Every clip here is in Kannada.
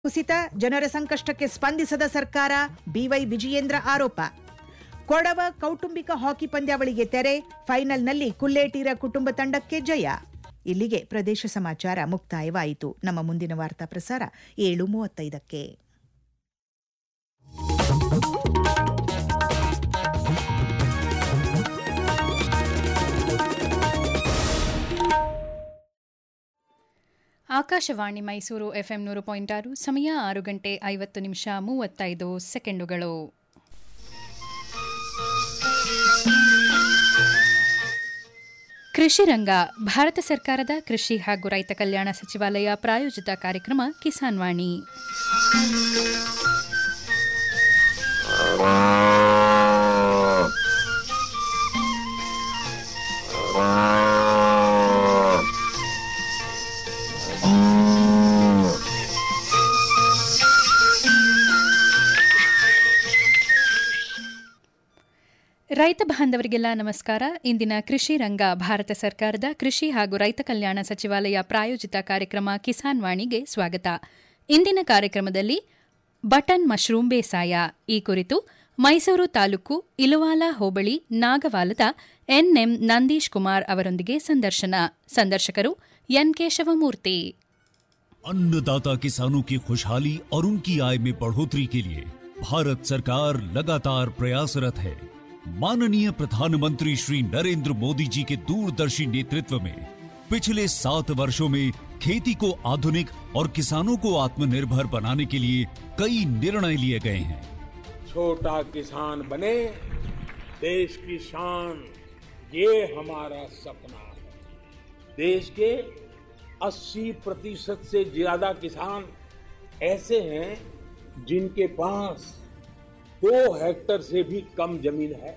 ಕುಸಿತ ಜನರ ಸಂಕಷ್ಟಕ್ಕೆ ಸ್ಪಂದಿಸದ ಸರ್ಕಾರ ಬಿವೈ ವಿಜಯೇಂದ್ರ ಆರೋಪ ಕೊಡವ ಕೌಟುಂಬಿಕ ಹಾಕಿ ಪಂದ್ಯಾವಳಿಗೆ ತೆರೆ ಫೈನಲ್ನಲ್ಲಿ ಕುಲ್ಲೇಟೀರ ಕುಟುಂಬ ತಂಡಕ್ಕೆ ಜಯ ಇಲ್ಲಿಗೆ ಪ್ರದೇಶ ಸಮಾಚಾರ ಮುಕ್ತಾಯವಾಯಿತು ನಮ್ಮ ಮುಂದಿನ ವಾರ್ತಾ ಪ್ರಸಾರ ಏಳು ಮೂವತ್ತೈದಕ್ಕೆ ಆಕಾಶವಾಣಿ ಮೈಸೂರು ಎಫ್ಎಂ ನೂರು ಪಾಯಿಂಟ್ ಆರು ಸಮಯ ಆರು ಗಂಟೆ ಐವತ್ತು ನಿಮಿಷ ಮೂವತ್ತೈದು ಸೆಕೆಂಡುಗಳು ಕೃಷಿ ರಂಗ ಭಾರತ ಸರ್ಕಾರದ ಕೃಷಿ ಹಾಗೂ ರೈತ ಕಲ್ಯಾಣ ಸಚಿವಾಲಯ ಪ್ರಾಯೋಜಿತ ಕಾರ್ಯಕ್ರಮ ಕಿಸಾನ್ ವಾಣಿ ರೈತ ಬಾಂಧವರಿಗೆಲ್ಲ ನಮಸ್ಕಾರ ಇಂದಿನ ಕೃಷಿ ರಂಗ ಭಾರತ ಸರ್ಕಾರದ ಕೃಷಿ ಹಾಗೂ ರೈತ ಕಲ್ಯಾಣ ಸಚಿವಾಲಯ ಪ್ರಾಯೋಜಿತ ಕಾರ್ಯಕ್ರಮ ಕಿಸಾನ್ ವಾಣಿಗೆ ಸ್ವಾಗತ ಇಂದಿನ ಕಾರ್ಯಕ್ರಮದಲ್ಲಿ ಬಟನ್ ಮಶ್ರೂಮ್ ಬೇಸಾಯ ಈ ಕುರಿತು ಮೈಸೂರು ತಾಲೂಕು ಇಲುವಾಲ ಹೋಬಳಿ ನಾಗವಾಲದ ಎನ್ಎಂ ನಂದೀಶ್ ಕುಮಾರ್ ಅವರೊಂದಿಗೆ ಸಂದರ್ಶನ ಸಂದರ್ಶಕರು ಎನ್ ಕೇಶವಮೂರ್ತಿ अन्नदाता किसानों की खुशहाली और उनकी आय में बढ़ोतरी के लिए भारत सरकार लगातार प्रयासरत है माननीय प्रधानमंत्री श्री नरेंद्र मोदी जी के दूरदर्शी नेतृत्व में पिछले सात वर्षों में खेती को आधुनिक और किसानों को आत्मनिर्भर बनाने के लिए कई निर्णय लिए गए हैं छोटा किसान बने देश की शान ये हमारा सपना है देश के 80 प्रतिशत से ज्यादा किसान ऐसे हैं जिनके पास दो हेक्टर से भी कम जमीन है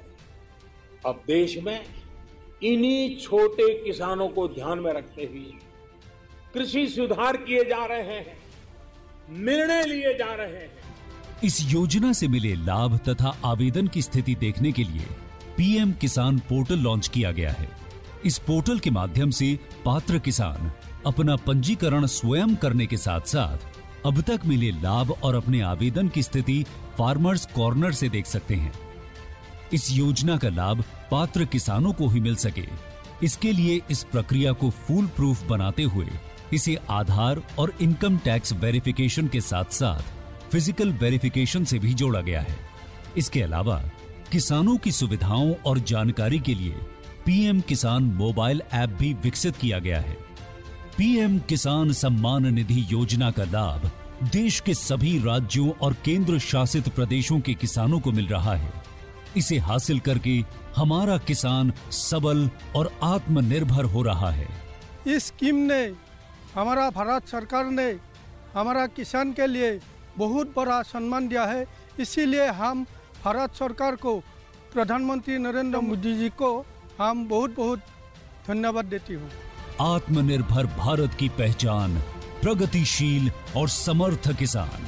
अब देश में इन्हीं छोटे किसानों को ध्यान में रखते हुए कृषि सुधार किए जा रहे हैं निर्णय लिए जा रहे हैं इस योजना से मिले लाभ तथा आवेदन की स्थिति देखने के लिए पीएम किसान पोर्टल लॉन्च किया गया है इस पोर्टल के माध्यम से पात्र किसान अपना पंजीकरण स्वयं करने के साथ साथ अब तक मिले लाभ और अपने आवेदन की स्थिति फार्मर्स कॉर्नर से देख सकते हैं इस योजना का लाभ पात्र किसानों को ही मिल सके इसके लिए इस प्रक्रिया को फूल प्रूफ बनाते हुए इसे आधार और इनकम टैक्स वेरिफिकेशन के साथ साथ फिजिकल वेरिफिकेशन से भी जोड़ा गया है इसके अलावा किसानों की सुविधाओं और जानकारी के लिए पीएम किसान मोबाइल ऐप भी विकसित किया गया है पीएम किसान सम्मान निधि योजना का लाभ देश के सभी राज्यों और केंद्र शासित प्रदेशों के किसानों को मिल रहा है इसे हासिल करके हमारा किसान सबल और आत्मनिर्भर हो रहा है इस स्कीम ने हमारा भारत सरकार ने हमारा किसान के लिए बहुत बड़ा सम्मान दिया है इसीलिए हम भारत सरकार को प्रधानमंत्री नरेंद्र मोदी जी को हम बहुत बहुत धन्यवाद देती हूँ आत्मनिर्भर भारत की पहचान प्रगतिशील और समर्थ किसान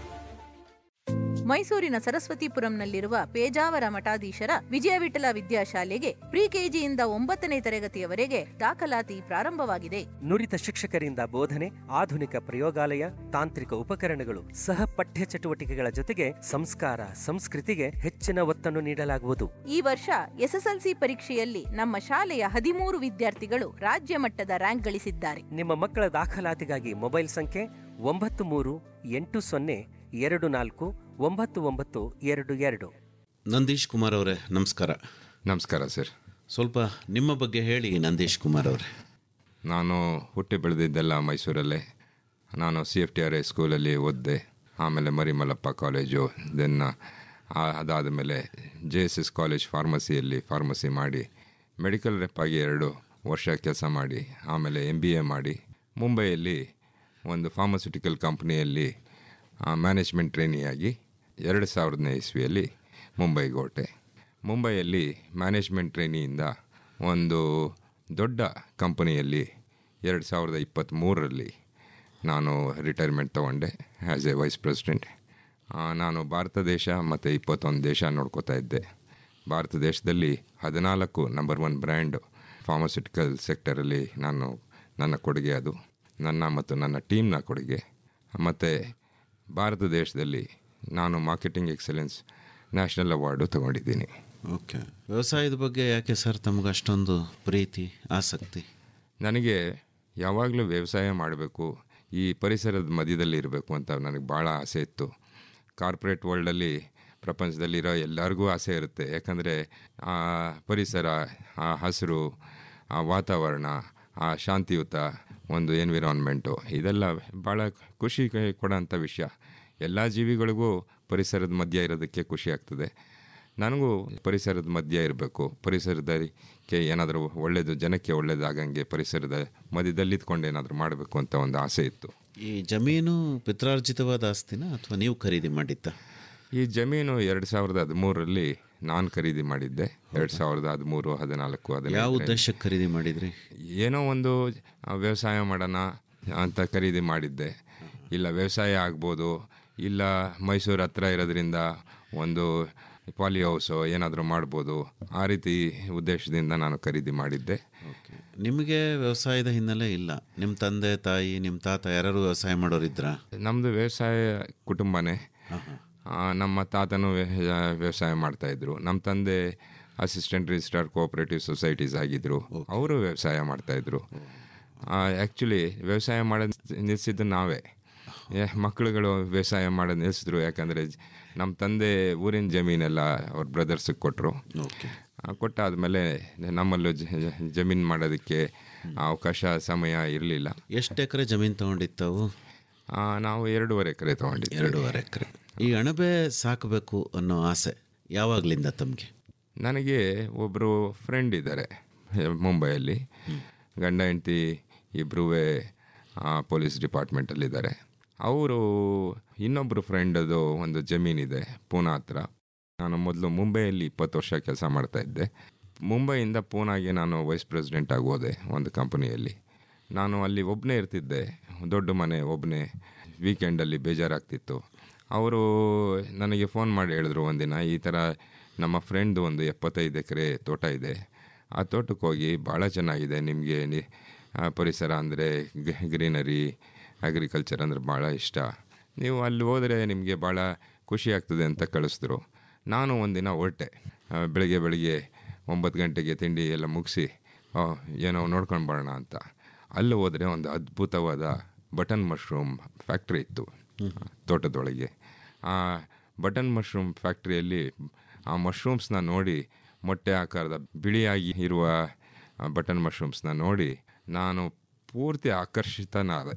ಮೈಸೂರಿನ ಸರಸ್ವತಿಪುರಂನಲ್ಲಿರುವ ಪೇಜಾವರ ಮಠಾಧೀಶರ ವಿಜಯ ವಿಠಲ ವಿದ್ಯಾಶಾಲೆಗೆ ಪ್ರಿ ಕೆಜಿಯಿಂದ ಒಂಬತ್ತನೇ ತರಗತಿಯವರೆಗೆ ದಾಖಲಾತಿ ಪ್ರಾರಂಭವಾಗಿದೆ ನುರಿತ ಶಿಕ್ಷಕರಿಂದ ಬೋಧನೆ ಆಧುನಿಕ ಪ್ರಯೋಗಾಲಯ ತಾಂತ್ರಿಕ ಉಪಕರಣಗಳು ಸಹ ಪಠ್ಯ ಚಟುವಟಿಕೆಗಳ ಜೊತೆಗೆ ಸಂಸ್ಕಾರ ಸಂಸ್ಕೃತಿಗೆ ಹೆಚ್ಚಿನ ಒತ್ತನ್ನು ನೀಡಲಾಗುವುದು ಈ ವರ್ಷ ಎಸ್ಎಸ್ಎಲ್ಸಿ ಪರೀಕ್ಷೆಯಲ್ಲಿ ನಮ್ಮ ಶಾಲೆಯ ಹದಿಮೂರು ವಿದ್ಯಾರ್ಥಿಗಳು ರಾಜ್ಯ ಮಟ್ಟದ ರ್ಯಾಂಕ್ ಗಳಿಸಿದ್ದಾರೆ ನಿಮ್ಮ ಮಕ್ಕಳ ದಾಖಲಾತಿಗಾಗಿ ಮೊಬೈಲ್ ಸಂಖ್ಯೆ ಒಂಬತ್ತು ಮೂರು ಎಂಟು ಸೊನ್ನೆ ಎರಡು ನಾಲ್ಕು ಒಂಬತ್ತು ಒಂಬತ್ತು ಎರಡು ಎರಡು ನಂದೀಶ್ ಕುಮಾರ್ ಅವರೇ ನಮಸ್ಕಾರ ನಮಸ್ಕಾರ ಸರ್ ಸ್ವಲ್ಪ ನಿಮ್ಮ ಬಗ್ಗೆ ಹೇಳಿ ನಂದೀಶ್ ಕುಮಾರ್ ಅವರೇ ನಾನು ಹುಟ್ಟಿ ಬೆಳೆದಿದ್ದೆಲ್ಲ ಮೈಸೂರಲ್ಲೇ ನಾನು C F T R I ಸ್ಕೂಲಲ್ಲಿ ಓದಿದೆ ಆಮೇಲೆ ಮರಿಮಲ್ಲಪ್ಪ ಕಾಲೇಜು ದೆನ್ ಅದಾದ ಮೇಲೆ ಜೆ ಎಸ್ ಎಸ್ ಕಾಲೇಜ್ ಫಾರ್ಮಸಿಯಲ್ಲಿ ಫಾರ್ಮಸಿ ಮಾಡಿ ಮೆಡಿಕಲ್ ರೆಪ್ ಆಗಿ ಎರಡು ವರ್ಷ ಕೆಲಸ ಮಾಡಿ ಆಮೇಲೆ ಎಮ್ ಬಿ ಎ ಮಾಡಿ ಮುಂಬೈಯಲ್ಲಿ ಒಂದು ಫಾರ್ಮಸ್ಯೂಟಿಕಲ್ ಕಂಪ್ನಿಯಲ್ಲಿ ಮ್ಯಾನೇಜ್ಮೆಂಟ್ ಟ್ರೈನಿಯಾಗಿ ಎರಡು ಸಾವಿರದನೇ ಇಸ್ವಿಯಲ್ಲಿ ಮುಂಬೈಗೆ ಹೊರಟೆ ಮುಂಬೈಯಲ್ಲಿ ಮ್ಯಾನೇಜ್ಮೆಂಟ್ ಟ್ರೈನಿಯಿಂದ ಒಂದು ದೊಡ್ಡ ಕಂಪನಿಯಲ್ಲಿ ಎರಡು ಸಾವಿರದ ಇಪ್ಪತ್ತ್ಮೂರರಲ್ಲಿ ನಾನು ರಿಟೈರ್ಮೆಂಟ್ ತೊಗೊಂಡೆ ಆ್ಯಸ್ ಎ ವೈಸ್ ಪ್ರೆಸಿಡೆಂಟ್ ನಾನು ಭಾರತ ದೇಶ ಮತ್ತು ಇಪ್ಪತ್ತೊಂದು ದೇಶ ನೋಡ್ಕೋತಾ ಇದ್ದೆ ಭಾರತ ದೇಶದಲ್ಲಿ ಹದಿನಾಲ್ಕು ನಂಬರ್ ಒನ್ ಬ್ರ್ಯಾಂಡ್ ಫಾರ್ಮಸ್ಯೂಟಿಕಲ್ ಸೆಕ್ಟರಲ್ಲಿ ನಾನು ನನ್ನ ಕೊಡುಗೆ ಅದು ನನ್ನ ಮತ್ತು ನನ್ನ ಟೀಮ್ನ ಕೊಡುಗೆ ಮತ್ತು ಭಾರತ ದೇಶದಲ್ಲಿ ನಾನು ಮಾರ್ಕೆಟಿಂಗ್ ಎಕ್ಸಲೆನ್ಸ್ ನ್ಯಾಷನಲ್ ಅವಾರ್ಡು ತಗೊಂಡಿದ್ದೀನಿ ಓಕೆ ವ್ಯವಸಾಯದ ಬಗ್ಗೆ ಯಾಕೆ ಸರ್ ತಮಗೆ ಅಷ್ಟೊಂದು ಪ್ರೀತಿ ಆಸಕ್ತಿ ನನಗೆ ಯಾವಾಗಲೂ ವ್ಯವಸಾಯ ಮಾಡಬೇಕು ಈ ಪರಿಸರದ ಮಧ್ಯದಲ್ಲಿ ಇರಬೇಕು ಅಂತ ನನಗೆ ಭಾಳ ಆಸೆ ಇತ್ತು ಕಾರ್ಪೊರೇಟ್ ವರ್ಲ್ಡಲ್ಲಿ ಪ್ರಪಂಚದಲ್ಲಿರೋ ಎಲ್ಲರಿಗೂ ಆಸೆ ಇರುತ್ತೆ ಯಾಕಂದರೆ ಆ ಪರಿಸರ ಆ ಹಸಿರು ಆ ವಾತಾವರಣ ಆ ಶಾಂತಿಯುತ ಒಂದು ಎನ್ವಿರಾನ್ಮೆಂಟು ಇದೆಲ್ಲ ಭಾಳ ಖುಷಿ ಕೊಡೋಂಥ ವಿಷಯ ಎಲ್ಲ ಜೀವಿಗಳಿಗೂ ಪರಿಸರದ ಮಧ್ಯ ಇರೋದಕ್ಕೆ ಖುಷಿ ಆಗ್ತದೆ ನನಗೂ ಪರಿಸರದ ಮಧ್ಯ ಇರಬೇಕು ಪರಿಸರದಕ್ಕೆ ಏನಾದರೂ ಒಳ್ಳೆಯದು ಜನಕ್ಕೆ ಒಳ್ಳೆಯದಾಗಂಗೆ ಪರಿಸರದ ಮಧ್ಯದಲ್ಲಿ ಇದ್ಕೊಂಡು ಏನಾದರೂ ಮಾಡಬೇಕು ಅಂತ ಒಂದು ಆಸೆ ಇತ್ತು ಈ ಜಮೀನು ಪಿತ್ರಾರ್ಜಿತವಾದ ಆಸ್ತಿನ ಅಥವಾ ನೀವು ಖರೀದಿ ಮಾಡಿದ್ದ ಈ ಜಮೀನು ಎರಡು ಸಾವಿರದ ಹದಿಮೂರರಲ್ಲಿ ನಾನು ಖರೀದಿ ಮಾಡಿದ್ದೆ ಎರಡು ಸಾವಿರದ ಹದಿಮೂರು ಹದಿನಾಲ್ಕು ಯಾವ ಹದಿನೈದು ಉದ್ದೇಶಕ್ಕೆ ಖರೀದಿ ಮಾಡಿದ್ರಿ ಏನೋ ಒಂದು ಆ, ವ್ಯವಸಾಯ ಮಾಡೋಣ ಅಂತ ಖರೀದಿ ಮಾಡಿದ್ದೆ ಇಲ್ಲ ವ್ಯವಸಾಯ ಆಗ್ಬೋದು ಇಲ್ಲ ಮೈಸೂರು ಹತ್ರ ಇರೋದ್ರಿಂದ ಒಂದು ಪಾಲಿ ಹೌಸು ಏನಾದರೂ ಮಾಡ್ಬೋದು ಆ ರೀತಿ ಉದ್ದೇಶದಿಂದ ನಾನು ಖರೀದಿ ಮಾಡಿದ್ದೆ ನಿಮಗೆ ವ್ಯವಸಾಯದ ಹಿನ್ನೆಲೆ ಇಲ್ಲ ನಿಮ್ಮ ತಂದೆ ತಾಯಿ ನಿಮ್ಮ ತಾತ ಯಾರು ವ್ಯವಸಾಯ ಮಾಡೋರಿದ್ರಾ ನಮ್ಮದು ವ್ಯವಸಾಯ ಕುಟುಂಬನೇ ಆ, ನಮ್ಮ ತಾತನೂ ವ್ಯ- ವ್ಯವಸಾಯ ಮಾಡ್ತಾಯಿದ್ರು ನಮ್ಮ ತಂದೆ ಅಸಿಸ್ಟೆಂಟ್ ರಿಜಿಸ್ಟ್ರಾರ್ ಕೋಆಪರೇಟಿವ್ ಸೊಸೈಟೀಸ್ ಆಗಿದ್ದರು ಅವರು ವ್ಯವಸಾಯ ಮಾಡ್ತಾಯಿದ್ರು ಆ್ಯಕ್ಚುಲಿ ವ್ಯವಸಾಯ ಮಾಡೋದು ನಿಲ್ಲಿಸಿದ್ದು ನಾವೇ ಏ, ಮಕ್ಕಳುಗಳು ವ್ಯವಸಾಯ ಮಾಡೋದು ನಿಲ್ಲಿಸಿದ್ರು ಯಾಕಂದರೆ ನಮ್ಮ ತಂದೆ ಊರಿನ ಜಮೀನೆಲ್ಲ ಅವ್ರ ಬ್ರದರ್ಸಿಗೆ ಕೊಟ್ಟರು ಓಕೆ ಕೊಟ್ಟಾದಮೇಲೆ ನಮ್ಮಲ್ಲೂ ಜ- ಜಮೀನು ಮಾಡೋದಕ್ಕೆ ಅವಕಾಶ ಸಮಯ ಇರಲಿಲ್ಲ ಎಷ್ಟು ಎಕರೆ ಜಮೀನು ತೊಗೊಂಡಿತ್ತವು ನಾವು ಎರಡೂವರೆ ಎಕರೆ ತೊಗೊಂಡಿದ್ದೆ ಎರಡೂವರೆ ಎಕರೆ ಈ ಅಣಬೆ ಸಾಕಬೇಕು ಅನ್ನೋ ಆಸೆ ಯಾವಾಗಲಿಂದ ತಮಗೆ ನನಗೆ ಒಬ್ಬರು ಫ್ರೆಂಡ್ ಇದ್ದಾರೆ ಮುಂಬೈಯಲ್ಲಿ ಗಂಡ ಹೆಂಡತಿ ಇಬ್ಬರೂ ಪೊಲೀಸ್ ಡಿಪಾರ್ಟ್ಮೆಂಟಲ್ಲಿದ್ದಾರೆ ಅವರು ಇನ್ನೊಬ್ಬರು ಫ್ರೆಂಡದು ಒಂದು ಜಮೀನಿದೆ ಪೂನಾ ಹತ್ರ ನಾನು ಮೊದಲು ಮುಂಬೈಯಲ್ಲಿ ಇಪ್ಪತ್ತು ವರ್ಷ ಕೆಲಸ ಮಾಡ್ತಾ ಇದ್ದೆ ಮುಂಬೈಯಿಂದ ಪೂನಾಗೆ ನಾನು ವೈಸ್ ಪ್ರೆಸಿಡೆಂಟ್ ಆಗಿ ಹೋದೆ ಒಂದು ಕಂಪನಿಯಲ್ಲಿ ನಾನು ಅಲ್ಲಿ ಒಬ್ಬನೇ ಇರ್ತಿದ್ದೆ ದೊಡ್ಡ ಮನೆ ಒಬ್ಬನೇ ವೀಕೆಂಡಲ್ಲಿ ಬೇಜಾರಾಗ್ತಿತ್ತು ಅವರು ನನಗೆ ಫೋನ್ ಮಾಡಿ ಹೇಳಿದ್ರು ಒಂದಿನ ಈ ಥರ ನಮ್ಮ ಫ್ರೆಂಡ್ದು ಒಂದು ಎಪ್ಪತ್ತೈದು ಎಕರೆ ತೋಟ ಇದೆ ಆ ತೋಟಕ್ಕೆ ಹೋಗಿ ಭಾಳ ಚೆನ್ನಾಗಿದೆ ನಿಮಗೆ ನಿ ಆ ಪರಿಸರ ಅಂದರೆ ಗ್ರೀನರಿ ಅಗ್ರಿಕಲ್ಚರ್ ಅಂದರೆ ಭಾಳ ಇಷ್ಟ ನೀವು ಅಲ್ಲಿ ಹೋದರೆ ನಿಮಗೆ ಭಾಳ ಖುಷಿ ಆಗ್ತದೆ ಅಂತ ಕಳಿಸಿದ್ರು ನಾನು ಒಂದಿನ ಹೊರಟೆ ಆ, ಬೆಳಿಗ್ಗೆ ಬೆಳಿಗ್ಗೆ ಒಂಬತ್ತು ಗಂಟೆಗೆ ತಿಂಡಿ ಎಲ್ಲ ಮುಗಿಸಿ ಏನೋ ನೋಡ್ಕೊಂಡು ಬರೋಣ ಅಂತ ಅಲ್ಲಿ ಹೋದರೆ ಒಂದು ಅದ್ಭುತವಾದ ಬಟನ್ ಮಶ್ರೂಮ್ ಫ್ಯಾಕ್ಟ್ರಿ ಇತ್ತು ತೋಟದೊಳಗೆ ಆ ಬಟನ್ ಮಶ್ರೂಮ್ ಫ್ಯಾಕ್ಟ್ರಿಯಲ್ಲಿ ಆ ಮಶ್ರೂಮ್ಸ್ನ ನೋಡಿ ಮೊಟ್ಟೆ ಆಕಾರದ ಬಿಳಿಯಾಗಿ ಇರುವ ಆ ಬಟನ್ ಮಶ್ರೂಮ್ಸ್ನ ನೋಡಿ ನಾನು ಪೂರ್ತಿ ಆಕರ್ಷಿತನಾದೆ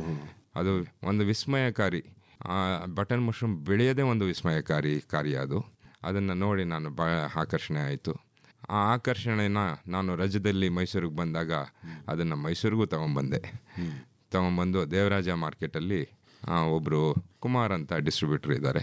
ಅದು ಒಂದು ವಿಸ್ಮಯಕಾರಿ ಆ ಬಟನ್ ಮಶ್ರೂಮ್ ಬೆಳೆಯೋದೇ ಒಂದು ವಿಸ್ಮಯಕಾರಿ ಕಾರ್ಯ ಅದು ಅದನ್ನು ನೋಡಿ ನಾನು ಭಾಳ ಆಕರ್ಷಣೆ ಆಯಿತು ಆ ಆಕರ್ಷಣೆನ ನಾನು ರಜದಲ್ಲಿ ಮೈಸೂರಿಗೆ ಬಂದಾಗ ಅದನ್ನು ಮೈಸೂರಿಗೂ ತೊಗೊಂಬಂದೆ ತೊಗೊಂಬಂದು ದೇವರಾಜ ಮಾರ್ಕೆಟಲ್ಲಿ ಒಬ್ಬರು ಕುಮಾರ್ ಅಂತ ಡಿಸ್ಟ್ರಿಬ್ಯೂಟ್ರ್ ಇದ್ದಾರೆ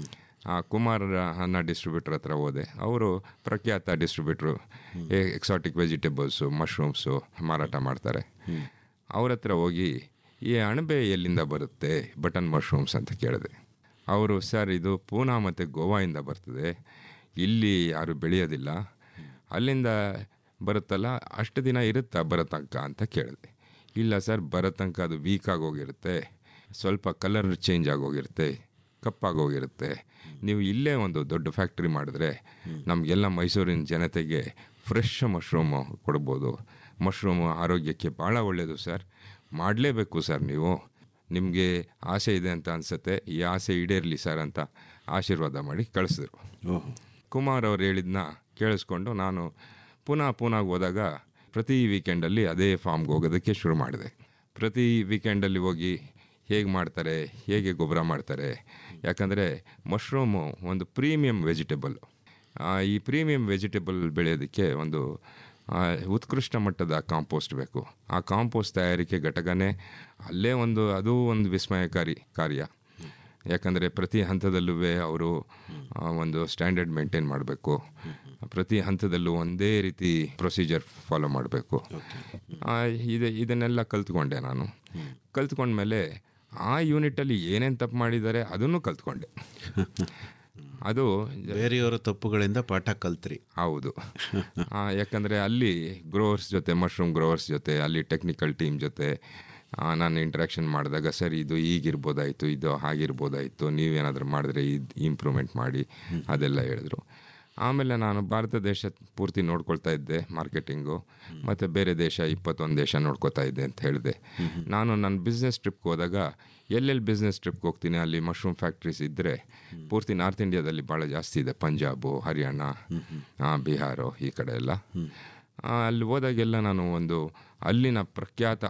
ಆ ಕುಮಾರ್ ಅನ್ನೋ ಡಿಸ್ಟ್ರಿಬ್ಯೂಟ್ರ್ ಹತ್ರ ಹೋದೆ ಅವರು ಪ್ರಖ್ಯಾತ ಡಿಸ್ಟ್ರಿಬ್ಯೂಟ್ರು ಎಕ್ಸಾಟಿಕ್ ವೆಜಿಟೇಬಲ್ಸು ಮಶ್ರೂಮ್ಸು ಮಾರಾಟ ಮಾಡ್ತಾರೆ ಅವ್ರ ಹತ್ರ ಹೋಗಿ ಈ ಅಣಬೆ ಎಲ್ಲಿಂದ ಬರುತ್ತೆ ಬಟನ್ ಮಶ್ರೂಮ್ಸ್ ಅಂತ ಕೇಳಿದೆ ಅವರು ಸರ್ ಇದು ಪೂನಾ ಮತ್ತು ಗೋವಾಯಿಂದ ಬರ್ತದೆ ಇಲ್ಲಿ ಯಾರು ಬೆಳೆಯೋದಿಲ್ಲ ಅಲ್ಲಿಂದ ಬರುತ್ತಲ್ಲ ಅಷ್ಟು ದಿನ ಇರುತ್ತಾ ಬರೋ ತನಕ ಅಂತ ಕೇಳಿದೆ ಇಲ್ಲ ಸರ್ ಬರೋ ತನಕ ಅದು ವೀಕ್ ಆಗೋಗಿರುತ್ತೆ ಸ್ವಲ್ಪ ಕಲರ್ ಚೇಂಜ್ ಆಗೋಗಿರುತ್ತೆ ಕಪ್ಪಾಗೋಗಿರುತ್ತೆ ನೀವು ಇಲ್ಲೇ ಒಂದು ದೊಡ್ಡ ಫ್ಯಾಕ್ಟ್ರಿ ಮಾಡಿದ್ರೆ ನಮಗೆಲ್ಲ ಮೈಸೂರಿನ ಜನತೆಗೆ ಫ್ರೆಶ್ ಮಶ್ರೂಮು ಕೊಡ್ಬೋದು ಮಶ್ರೂಮು ಆರೋಗ್ಯಕ್ಕೆ ಭಾಳ ಒಳ್ಳೆಯದು ಸರ್ ಮಾಡಲೇಬೇಕು ಸರ್ ನೀವು ನಿಮಗೆ ಆಸೆ ಇದೆ ಅಂತ ಅನಿಸುತ್ತೆ ಈ ಆಸೆ ಈಡೇರಲಿ ಸರ್ ಅಂತ ಆಶೀರ್ವಾದ ಮಾಡಿ ಕಳಿಸಿದ್ರು ಕುಮಾರ್ ಅವ್ರು ಹೇಳಿದ್ನ ಕೇಳಿಸ್ಕೊಂಡು ನಾನು ಪುನಃ ಪುನಃ ಹೋದಾಗ ಪ್ರತಿ ವೀಕೆಂಡಲ್ಲಿ ಅದೇ ಫಾರ್ಮ್ಗೆ ಹೋಗೋದಕ್ಕೆ ಶುರು ಮಾಡಿದೆ ಪ್ರತಿ ವೀಕೆಂಡಲ್ಲಿ ಹೋಗಿ ಹೇಗೆ ಮಾಡ್ತಾರೆ ಹೇಗೆ ಗೊಬ್ಬರ ಮಾಡ್ತಾರೆ ಯಾಕಂದರೆ ಮಶ್ರೂಮು ಒಂದು ಪ್ರೀಮಿಯಂ ವೆಜಿಟೇಬಲ್ ಈ ಪ್ರೀಮಿಯಂ ವೆಜಿಟೇಬಲ್ ಬೆಳೆಯೋದಕ್ಕೆ ಒಂದು ಆ, ಉತ್ಕೃಷ್ಟ ಮಟ್ಟದ ಕಾಂಪೋಸ್ಟ್ ಬೇಕು ಆ ಕಾಂಪೋಸ್ಟ್ ತಯಾರಿಕೆ ಘಟಕನೇ ಅಲ್ಲೇ ಒಂದು ಅದು ಒಂದು ವಿಸ್ಮಯಕಾರಿ ಕಾರ್ಯ ಯಾಕಂದರೆ ಪ್ರತಿ ಹಂತದಲ್ಲೂ ಅವರು ಆ, ಒಂದು ಸ್ಟ್ಯಾಂಡರ್ಡ್ ಮೇಂಟೈನ್ ಮಾಡಬೇಕು ಪ್ರತಿ ಹಂತದಲ್ಲೂ ಒಂದೇ ರೀತಿ ಪ್ರೊಸೀಜರ್ ಫಾಲೋ ಮಾಡಬೇಕು ಇದು ಇದನ್ನೆಲ್ಲ ಕಲ್ತ್ಕೊಂಡೆ ನಾನು ಕಲ್ತ್ಕೊಂಡ್ಮೇಲೆ ಆ ಯೂನಿಟಲ್ಲಿ ಏನೇನು ತಪ್ಪು ಮಾಡಿದ್ದಾರೆ ಅದನ್ನು ಕಲ್ತ್ಕೊಂಡೆ ಅದು ಬೇರೆಯವರ ತಪ್ಪುಗಳಿಂದ ಪಾಠ ಕಲ್ತ್ರಿ ಹೌದು ಆ, ಯಾಕಂದರೆ ಅಲ್ಲಿ ಗ್ರೋವರ್ಸ್ ಜೊತೆ ಮಶ್ರೂಮ್ ಗ್ರೋವರ್ಸ್ ಜೊತೆ ಅಲ್ಲಿ ಟೆಕ್ನಿಕಲ್ ಟೀಮ್ ಜೊತೆ ನಾನು ಇಂಟ್ರಾಕ್ಷನ್ ಮಾಡಿದಾಗ ಸರ್ ಇದು ಈಗಿರ್ಬೋದಾಯಿತು ಇದು ಹಾಗಿರ್ಬೋದಾಯಿತು ನೀವೇನಾದರೂ ಮಾಡಿದ್ರೆ ಇದು ಇಂಪ್ರೂವ್ಮೆಂಟ್ ಮಾಡಿ ಅದೆಲ್ಲ ಹೇಳಿದ್ರು ಆಮೇಲೆ ನಾನು ಭಾರತ ದೇಶ ಪೂರ್ತಿ ನೋಡ್ಕೊಳ್ತಾ ಇದ್ದೆ ಮಾರ್ಕೆಟಿಂಗು ಮತ್ತು ಬೇರೆ ದೇಶ ಇಪ್ಪತ್ತೊಂದು ದೇಶ ನೋಡ್ಕೊತಾ ಇದ್ದೆ ಅಂತ ಹೇಳಿದೆ ನಾನು ನನ್ನ ಬಿಸ್ನೆಸ್ ಟ್ರಿಪ್ಗೆ ಹೋದಾಗ ಎಲ್ಲೆಲ್ಲಿ ಬಿಸ್ನೆಸ್ ಟ್ರಿಪ್ಗೆ ಹೋಗ್ತೀನಿ ಅಲ್ಲಿ ಮಶ್ರೂಮ್ ಫ್ಯಾಕ್ಟ್ರೀಸ್ ಇದ್ದರೆ ಪೂರ್ತಿ ನಾರ್ತ್ ಇಂಡಿಯಾದಲ್ಲಿ ಭಾಳ ಜಾಸ್ತಿ ಇದೆ ಪಂಜಾಬು ಹರಿಯಾಣ ಆ, ಬಿಹಾರ ಈ ಕಡೆ ಎಲ್ಲ ಆ, ಅಲ್ಲಿ ಹೋದಾಗೆಲ್ಲ ನಾನು ಒಂದು ಅಲ್ಲಿನ ಪ್ರಖ್ಯಾತ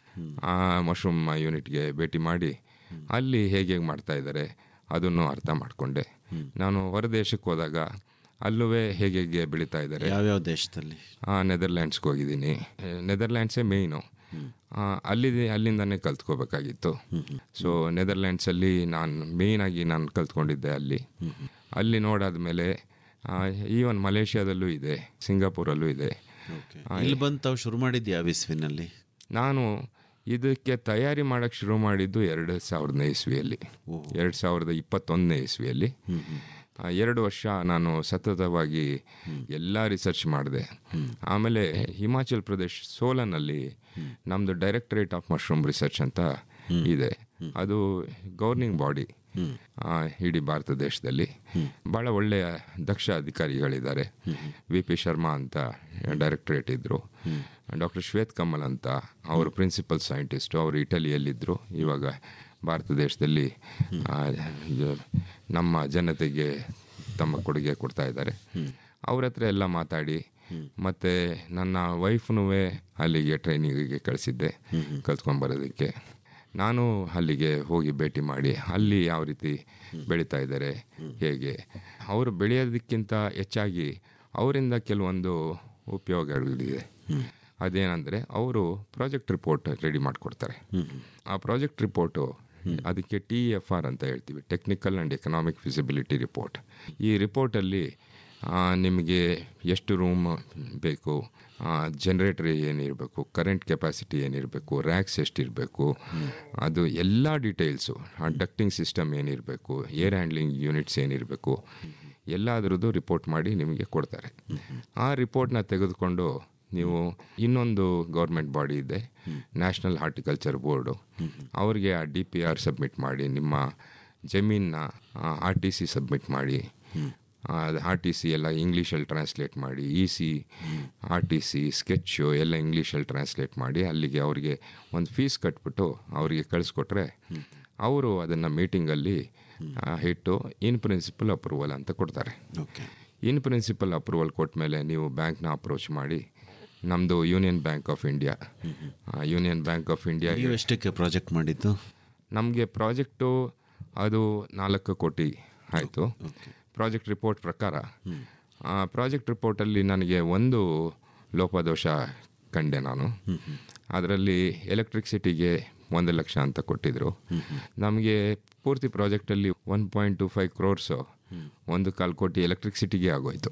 ಮಶ್ರೂಮ್ ಯೂನಿಟ್ಗೆ ಭೇಟಿ ಮಾಡಿ ಅಲ್ಲಿ ಹೇಗೆ ಹೇಗೆ ಮಾಡ್ತಾ ಇದ್ದಾರೆ ಅದನ್ನು ಅರ್ಥ ಮಾಡಿಕೊಂಡೆ ನಾನು ಹೊರದೇಶಕ್ಕೆ ಹೋದಾಗ ಅಲ್ಲೂ ಹೇಗೆ ಹೇಗೆ ಬೆಳೀತಾ ಇದ್ದಾರೆ ಯಾವ್ಯಾವ ದೇಶದಲ್ಲಿ ನೆದರ್ಲ್ಯಾಂಡ್ಸ್ಗೆ ಹೋಗಿದ್ದೀನಿ ನೆದರ್ಲ್ಯಾಂಡ್ಸೇ ಮೇಯ್ನು ಅಲ್ಲಿ ಅಲ್ಲಿಂದನೇ ಕಲ್ತ್ಕೋಬೇಕಾಗಿತ್ತು ಸೊ ನೆದರ್ಲ್ಯಾಂಡ್ಸಲ್ಲಿ ನಾನು ಮೇಯ್ನಾಗಿ ನಾನು ಕಲ್ತ್ಕೊಂಡಿದ್ದೆ ಅಲ್ಲಿ ಅಲ್ಲಿ ನೋಡಾದ್ಮೇಲೆ ಈವನ್ ಮಲೇಷ್ಯಾದಲ್ಲೂ ಇದೆ ಸಿಂಗಾಪುರಲ್ಲೂ ಇದೆ ಇಲ್ಲಿ ಬಂದು ತಾವು ಶುರು ಮಾಡಿದ್ದು ಯಾವ ಇಸ್ವಿನಲ್ಲಿ ನಾನು ಇದಕ್ಕೆ ತಯಾರಿ ಮಾಡೋಕ್ಕೆ ಶುರು ಮಾಡಿದ್ದು ಎರಡು ಸಾವಿರದನೇ ಇಸ್ವಿಯಲ್ಲಿ ಎರಡು ಸಾವಿರದ ಇಪ್ಪತ್ತೊಂದನೇ ಇಸ್ವಿಯಲ್ಲಿ ಆ, ಎರಡು ವರ್ಷ ನಾನು ಸತತವಾಗಿ ಎಲ್ಲ ರಿಸರ್ಚ್ ಮಾಡಿದೆ ಆಮೇಲೆ ಹಿಮಾಚಲ್ ಪ್ರದೇಶ್ ಸೋಲನಲ್ಲಿ ನಮ್ಮದು ಡೈರೆಕ್ಟರೇಟ್ ಆಫ್ ಮಶ್ರೂಮ್ ರಿಸರ್ಚ್ ಅಂತ ಇದೆ ಅದು ಗವರ್ನಿಂಗ್ ಬಾಡಿ ಇಡೀ ಭಾರತ ದೇಶದಲ್ಲಿ ಭಾಳ ಒಳ್ಳೆಯ ದಕ್ಷ ಅಧಿಕಾರಿಗಳಿದ್ದಾರೆ ವಿ ಪಿ ಶರ್ಮಾ ಅಂತ ಡೈರೆಕ್ಟರೇಟ್ ಇದ್ದರು ಡಾಕ್ಟರ್ ಶ್ವೇತ್ ಕಮಲ್ ಅಂತ ಅವರು ಪ್ರಿನ್ಸಿಪಲ್ ಸೈಂಟಿಸ್ಟು ಅವರು ಇಟಲಿಯಲ್ಲಿದ್ದರು ಇವಾಗ ಭಾರತ ದೇಶದಲ್ಲಿ ಆ, ಇದು ನಮ್ಮ ಜನತೆಗೆ ತಮ್ಮ ಕೊಡುಗೆ ಕೊಡ್ತಾ ಇದ್ದಾರೆ ಅವ್ರ ಹತ್ರ ಎಲ್ಲ ಮಾತಾಡಿ ಮತ್ತು ನನ್ನ ವೈಫ್ನೂ ಅಲ್ಲಿಗೆ ಟ್ರೈನಿಂಗಿಗೆ ಕಳಿಸಿದ್ದೆ ಕಲ್ತ್ಕೊಂಬರೋದಕ್ಕೆ ನಾನು ಅಲ್ಲಿಗೆ ಹೋಗಿ ಭೇಟಿ ಮಾಡಿ ಅಲ್ಲಿ ಯಾವ ರೀತಿ ಬೆಳೀತಾ ಇದ್ದಾರೆ ಹೇಗೆ ಅವರು ಬೆಳೆಯೋದಕ್ಕಿಂತ ಹೆಚ್ಚಾಗಿ ಅವರಿಂದ ಕೆಲವೊಂದು ಉಪಯೋಗಗಳಿದೆ ಅದೇನೆಂದರೆ ಅವರು ಪ್ರಾಜೆಕ್ಟ್ ರಿಪೋರ್ಟ್ ರೆಡಿ ಮಾಡಿಕೊಡ್ತಾರೆ ಆ ಪ್ರಾಜೆಕ್ಟ್ ರಿಪೋರ್ಟು ಅದಕ್ಕೆ ಟಿ ಎಫ್ ಆರ್ ಅಂತ ಹೇಳ್ತೀವಿ technical and economic feasibility report ಈ ರಿಪೋರ್ಟಲ್ಲಿ ನಿಮಗೆ ಎಷ್ಟು ರೂಮ್ ಬೇಕು ಜನ್ರೇಟರ್ ಏನಿರಬೇಕು ಕರೆಂಟ್ ಕೆಪಾಸಿಟಿ ಏನಿರಬೇಕು ರ್ಯಾಕ್ಸ್ ಎಷ್ಟಿರಬೇಕು ಅದು ಎಲ್ಲ ಡೀಟೇಲ್ಸು ಡಕ್ಟಿಂಗ್ ಸಿಸ್ಟಮ್ ಏನಿರಬೇಕು ಏರ್ ಹ್ಯಾಂಡ್ಲಿಂಗ್ ಯೂನಿಟ್ಸ್ ಏನಿರಬೇಕು ಎಲ್ಲದರದ್ದು ರಿಪೋರ್ಟ್ ಮಾಡಿ ನಿಮಗೆ ಕೊಡ್ತಾರೆ ಆ ರಿಪೋರ್ಟ್ನ ತೆಗೆದುಕೊಂಡು ನೀವು ಇನ್ನೊಂದು ಗೌರ್ಮೆಂಟ್ ಬಾಡಿ ಇದೆ ನ್ಯಾಷನಲ್ ಹಾರ್ಟಿಕಲ್ಚರ್ ಬೋರ್ಡು ಅವ್ರಿಗೆ ಆ ಡಿ ಪಿ ಆರ್ ಸಬ್ಮಿಟ್ ಮಾಡಿ ನಿಮ್ಮ ಜಮೀನನ್ನ ಆರ್ ಟಿ ಸಿ ಸಬ್ಮಿಟ್ ಮಾಡಿ ಆರ್ ಟಿ ಸಿ ಎಲ್ಲ ಇಂಗ್ಲೀಷಲ್ಲಿ ಟ್ರಾನ್ಸ್ಲೇಟ್ ಮಾಡಿ E C R T C sketch ಎಲ್ಲ ಇಂಗ್ಲೀಷಲ್ಲಿ ಟ್ರಾನ್ಸ್ಲೇಟ್ ಮಾಡಿ ಅಲ್ಲಿಗೆ ಅವರಿಗೆ ಒಂದು ಫೀಸ್ ಕಟ್ಬಿಟ್ಟು ಅವರಿಗೆ ಕಳಿಸ್ಕೊಟ್ರೆ ಅವರು ಅದನ್ನು ಮೀಟಿಂಗಲ್ಲಿ ಇಟ್ಟು ಇನ್ ಪ್ರಿನ್ಸಿಪಲ್ ಅಪ್ರೂವಲ್ ಅಂತ ಕೊಡ್ತಾರೆ ಓಕೆ ಇನ್ ಪ್ರಿನ್ಸಿಪಲ್ ಅಪ್ರೂವಲ್ ಕೊಟ್ಟ ಮೇಲೆ ನೀವು ಬ್ಯಾಂಕ್ನ ಅಪ್ರೋಚ್ ಮಾಡಿ ನಮ್ಮದು Union Bank of India Union Bank of India ನೀವು ಎಷ್ಟಕ್ಕೆ ಪ್ರಾಜೆಕ್ಟ್ ಮಾಡಿದ್ದು ನಮಗೆ ಪ್ರಾಜೆಕ್ಟು ಅದು ನಾಲ್ಕು ಕೋಟಿ ಆಯಿತು ಪ್ರಾಜೆಕ್ಟ್ ರಿಪೋರ್ಟ್ ಪ್ರಕಾರ ಆ ಪ್ರಾಜೆಕ್ಟ್ ರಿಪೋರ್ಟಲ್ಲಿ ನನಗೆ ಒಂದು ಲೋಪದೋಷ ಕಂಡೆ ನಾನು ಅದರಲ್ಲಿ ಎಲೆಕ್ಟ್ರಿಸಿಟಿಗೆ ಒಂದು ಲಕ್ಷ ಅಂತ ಕೊಟ್ಟಿದ್ರು ನಮಗೆ ಪೂರ್ತಿ ಪ್ರಾಜೆಕ್ಟಲ್ಲಿ one point two five crores ಒಂದು ಕಾಲು ಕೋಟಿ ಎಲೆಕ್ಟ್ರಿಸಿಟಿಗೆ ಆಗೋಯ್ತು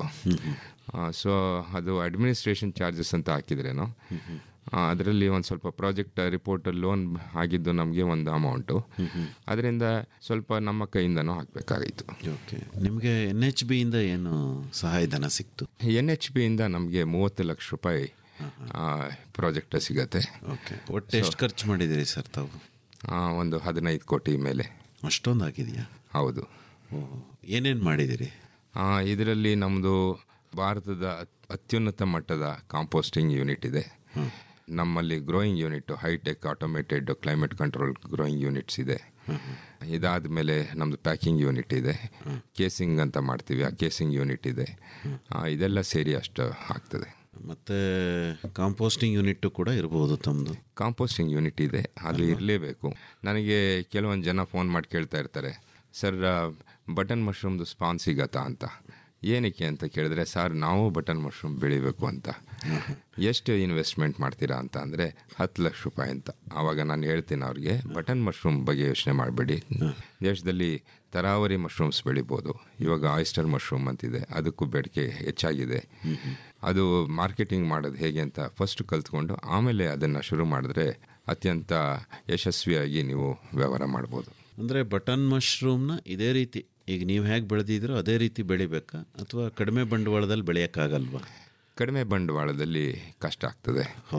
ಸೊ ಅದು ಅಡ್ಮಿನಿಸ್ಟ್ರೇಷನ್ ಚಾರ್ಜಸ್ ಅಂತ ಹಾಕಿದ್ರೇನು ಅದರಲ್ಲಿ ಒಂದು ಸ್ವಲ್ಪ ಪ್ರಾಜೆಕ್ಟ್ ರಿಪೋರ್ಟ್ ಲೋನ್ ಆಗಿದ್ದು ನಮಗೆ ಒಂದು ಅಮೌಂಟು ಅದರಿಂದ ಸ್ವಲ್ಪ ನಮ್ಮ ಕೈಯಿಂದನೂ ಹಾಕಬೇಕಾಗಿತ್ತು ಓಕೆ ನಿಮಗೆ ಎನ್ ಎಚ್ ಬಿಯಿಂದ ಏನು ಸಹಾಯಧನ ಸಿಕ್ತು ಎನ್ ಎಚ್ ಬಿಯಿಂದ ನಮಗೆ ಮೂವತ್ತು ಲಕ್ಷ ರೂಪಾಯಿ ಪ್ರಾಜೆಕ್ಟ್ ಸಿಗತ್ತೆ ಓಕೆ ಒಟ್ಟು ಎಷ್ಟು ಖರ್ಚು ಮಾಡಿದ್ದೀರಿ ಸರ್ ತಾವು ಆ, ಒಂದು ಹದಿನೈದು ಕೋಟಿ ಮೇಲೆ ಅಷ್ಟೊಂದು ಆಗಿದೆಯಾ ಹೌದು ಓಹ್ ಏನೇನು ಮಾಡಿದ್ದೀರಿ ಇದರಲ್ಲಿ ನಮ್ಮದು ಭಾರತದ ಅತ್- ಅತ್ಯುನ್ನತ ಮಟ್ಟದ ಕಾಂಪೋಸ್ಟಿಂಗ್ ಯೂನಿಟ್ ಇದೆ ನಮ್ಮಲ್ಲಿ growing unit hi-tech automated climate control growing units ಇದೆ ಇದಾದ ಮೇಲೆ ನಮ್ಮದು ಪ್ಯಾಕಿಂಗ್ ಯೂನಿಟ್ ಇದೆ ಕೇಸಿಂಗ್ ಅಂತ ಮಾಡ್ತೀವಿ ಆ ಕೇಸಿಂಗ್ ಯೂನಿಟ್ ಇದೆ ಆ, ಇದೆಲ್ಲ ಸೇರಿ ಅಷ್ಟು ಆಗ್ತದೆ ಮತ್ತು ಕಾಂಪೋಸ್ಟಿಂಗ್ ಯೂನಿಟ್ಟು ಕೂಡ ಇರ್ಬೋದು ತಮ್ಮದು ಕಾಂಪೋಸ್ಟಿಂಗ್ ಯೂನಿಟ್ ಇದೆ ಅದು ಇರಲೇಬೇಕು ನನಗೆ ಕೆಲವೊಂದು ಜನ ಫೋನ್ ಮಾಡಿ ಕೇಳ್ತಾ ಇರ್ತಾರೆ ಸರ್ ಬಟನ್ ಮಶ್ರೂಮ್ದು ಸ್ಪಾನ್ ಸಿಗತ್ತಾ ಅಂತ ಏನಕ್ಕೆ ಅಂತ ಕೇಳಿದ್ರೆ ಸರ್ ನಾವು ಬಟನ್ ಮಶ್ರೂಮ್ ಬೆಳಿಬೇಕು ಅಂತ ಎಷ್ಟು ಇನ್ವೆಸ್ಟ್ಮೆಂಟ್ ಮಾಡ್ತೀರಾ ಅಂತ ಅಂದರೆ ಹತ್ತು ಲಕ್ಷ ರೂಪಾಯಿ ಅಂತ ಆವಾಗ ನಾನು ಹೇಳ್ತೀನಿ ಅವ್ರಿಗೆ ಬಟನ್ ಮಶ್ರೂಮ್ ಬಗ್ಗೆ ಯೋಚನೆ ಮಾಡಬೇಡಿ ದೇಶದಲ್ಲಿ ತರಾವರಿ ಮಶ್ರೂಮ್ಸ್ ಬೆಳಿಬೋದು ಇವಾಗ ಆಯಿಸ್ಟರ್ ಮಶ್ರೂಮ್ ಅಂತಿದೆ ಅದಕ್ಕೂ ಬೇಡಿಕೆ ಹೆಚ್ಚಾಗಿದೆ ಅದು ಮಾರ್ಕೆಟಿಂಗ್ ಮಾಡೋದು ಹೇಗೆ ಅಂತ ಫಸ್ಟ್ ಕಲ್ತ್ಕೊಂಡು ಆಮೇಲೆ ಅದನ್ನು ಶುರು ಮಾಡಿದ್ರೆ ಅತ್ಯಂತ ಯಶಸ್ವಿಯಾಗಿ ನೀವು ವ್ಯವಹಾರ ಮಾಡ್ಬೋದು ಅಂದರೆ ಬಟನ್ ಮಶ್ರೂಮ್ನ ಇದೇ ರೀತಿ ಈಗ ನೀವು ಹೇಗೆ ಬೆಳೆದಿದ್ರೋ ಅದೇ ರೀತಿ ಬೆಳಿಬೇಕಾ ಅಥವಾ ಕಡಿಮೆ ಬಂಡವಾಳದಲ್ಲಿ ಬೆಳೆಯೋಕ್ಕಾಗಲ್ವಾ ಕಡಿಮೆ ಬಂಡವಾಳದಲ್ಲಿ ಕಷ್ಟ ಆಗ್ತದೆ ಹೌದಾ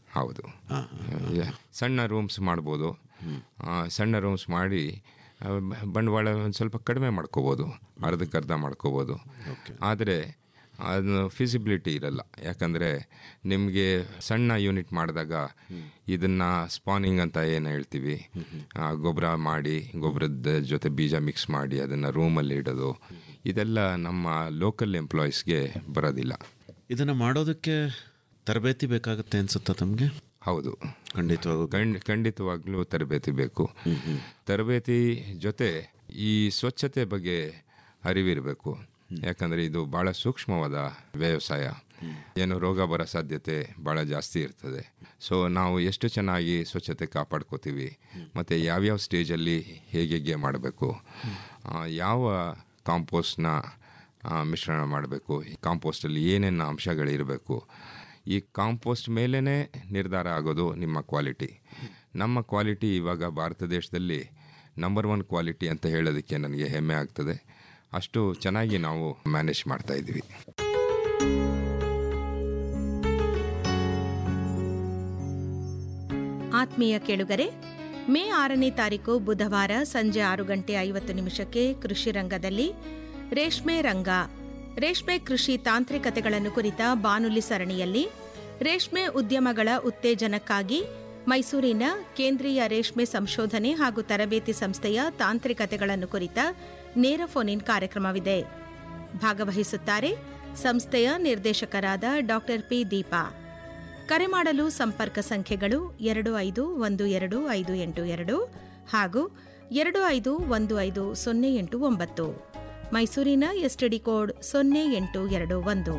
ಹೌದು ಯಾ- ಸಣ್ಣ ರೂಮ್ಸ್ ಮಾಡ್ಬೋದು ಆ, ಸಣ್ಣ ರೂಮ್ಸ್ ಮಾಡಿ ಆ, ಬ- ಬಂಡವಾಳ ಒಂದು ಸ್ವಲ್ಪ ಕಡಿಮೆ ಮಾಡ್ಕೋಬೋದು ಅರ್ಧಕ್ಕರ್ಧ ಮಾಡ್ಕೋಬೋದು ಆದರೆ ಅದು ಫಿಸಿಬಿಲಿಟಿ ಇರಲ್ಲ ಯಾಕಂದರೆ ನಿಮಗೆ ಸಣ್ಣ ಯೂನಿಟ್ ಮಾಡಿದಾಗ ಇದನ್ನು ಸ್ಪಾನಿಂಗ್ ಅಂತ ಏನು ಹೇಳ್ತೀವಿ ಆ, ಗೊಬ್ಬರ ಮಾಡಿ ಗೊಬ್ಬರದ ಜೊತೆ ಬೀಜ ಮಿಕ್ಸ್ ಮಾಡಿ ಅದನ್ನು ರೂಮಲ್ಲಿ ಇಡೋದು ಇದೆಲ್ಲ ನಮ್ಮ ಲೋಕಲ್ ಎಂಪ್ಲಾಯೀಸ್ಗೆ ಬರೋದಿಲ್ಲ ಇದನ್ನು ಮಾಡೋದಕ್ಕೆ ತರಬೇತಿ ಬೇಕಾಗುತ್ತೆ ಅನ್ಸುತ್ತಾ ತಮಗೆ ಹೌದು ಖಂಡಿತವಾಗೂ ಖಂಡ್ ಖಂಡಿತವಾಗ್ಲೂ ತರಬೇತಿ ಬೇಕು ತರಬೇತಿ ಜೊತೆ ಈ ಸ್ವಚ್ಛತೆ ಬಗ್ಗೆ ಅರಿವಿರಬೇಕು ಯಾಕಂದರೆ ಇದು ಭಾಳ ಸೂಕ್ಷ್ಮವಾದ ವ್ಯವಸಾಯ ಏನು ರೋಗ ಬರೋ ಸಾಧ್ಯತೆ ಭಾಳ ಜಾಸ್ತಿ ಇರ್ತದೆ ಸೊ ನಾವು ಎಷ್ಟು ಚೆನ್ನಾಗಿ ಸ್ವಚ್ಛತೆ ಕಾಪಾಡ್ಕೋತೀವಿ ಮತ್ತು ಯಾವ್ಯಾವ ಸ್ಟೇಜಲ್ಲಿ ಹೇಗೆ ಹೇಗೆ ಮಾಡಬೇಕು ಯಾವ ಕಾಂಪೋಸ್ಟ್ನ ಮಿಶ್ರಣ ಮಾಡಬೇಕು ಈ ಕಾಂಪೋಸ್ಟಲ್ಲಿ ಏನೇನು ಅಂಶಗಳಿರಬೇಕು ಈ ಕಾಂಪೋಸ್ಟ್ ಮೇಲೇ ನಿರ್ಧಾರ ಆಗೋದು ನಿಮ್ಮ ಕ್ವಾಲಿಟಿ ನಮ್ಮ ಕ್ವಾಲಿಟಿ ಇವಾಗ ಭಾರತ ದೇಶದಲ್ಲಿ ನಂಬರ್ ಒನ್ ಕ್ವಾಲಿಟಿ ಅಂತ ಹೇಳೋದಕ್ಕೆ ನನಗೆ ಹೆಮ್ಮೆ ಆಗ್ತದೆ ಅಷ್ಟು ಚೆನ್ನಾಗಿ ನಾವು ಮ್ಯಾನೇಜ್ ಮಾಡ್ತಾ ಇದ್ದೀವಿ ಆತ್ಮೀಯ ಕೇಳುಗರೆ ಮೇ ಆರನೇ ತಾರೀಕು ಬುಧವಾರ ಸಂಜೆ ಆರು ಗಂಟೆ ಐವತ್ತು ನಿಮಿಷಕ್ಕೆ ಕೃಷಿ ರಂಗದಲ್ಲಿ ರೇಷ್ಮೆ ರಂಗ ರೇಷ್ಮೆ ಕೃಷಿ ತಾಂತ್ರಿಕತೆಗಳನ್ನು ಕುರಿತ ಬಾನುಲಿ ಸರಣಿಯಲ್ಲಿ ರೇಷ್ಮೆ ಉದ್ಯಮಗಳ ಉತ್ತೇಜನಕ್ಕಾಗಿ ಮೈಸೂರಿನ ಕೇಂದ್ರೀಯ ರೇಷ್ಮೆ ಸಂಶೋಧನೆ ಹಾಗೂ ತರಬೇತಿ ಸಂಸ್ಥೆಯ ತಾಂತ್ರಿಕತೆಗಳನ್ನು ಕುರಿತ ನೇರ ಫೋನ್ ಇನ್ ಕಾರ್ಯಕ್ರಮವಿದೆ ಭಾಗವಹಿಸುತ್ತಾರೆ ಸಂಸ್ಥೆಯ ನಿರ್ದೇಶಕರಾದ ಡಾಕ್ಟರ್ ಪಿ ದೀಪಾ ಕರೆ ಮಾಡಲು ಸಂಪರ್ಕ ಸಂಖ್ಯೆಗಳು ಎರಡು ಐದು ಒಂದು ಎರಡು ಐದು ಎಂಟು ಎರಡು ಹಾಗೂ ಎರಡು ಐದು ಒಂದು ಐದು ಸೊನ್ನೆ ಎಂಟು ಒಂಬತ್ತು ಮೈಸೂರಿನ ಎಸ್ಟಿಡಿ ಕೋಡ್ ಸೊನ್ನೆ ಎಂಟು ಎರಡು ಒಂದು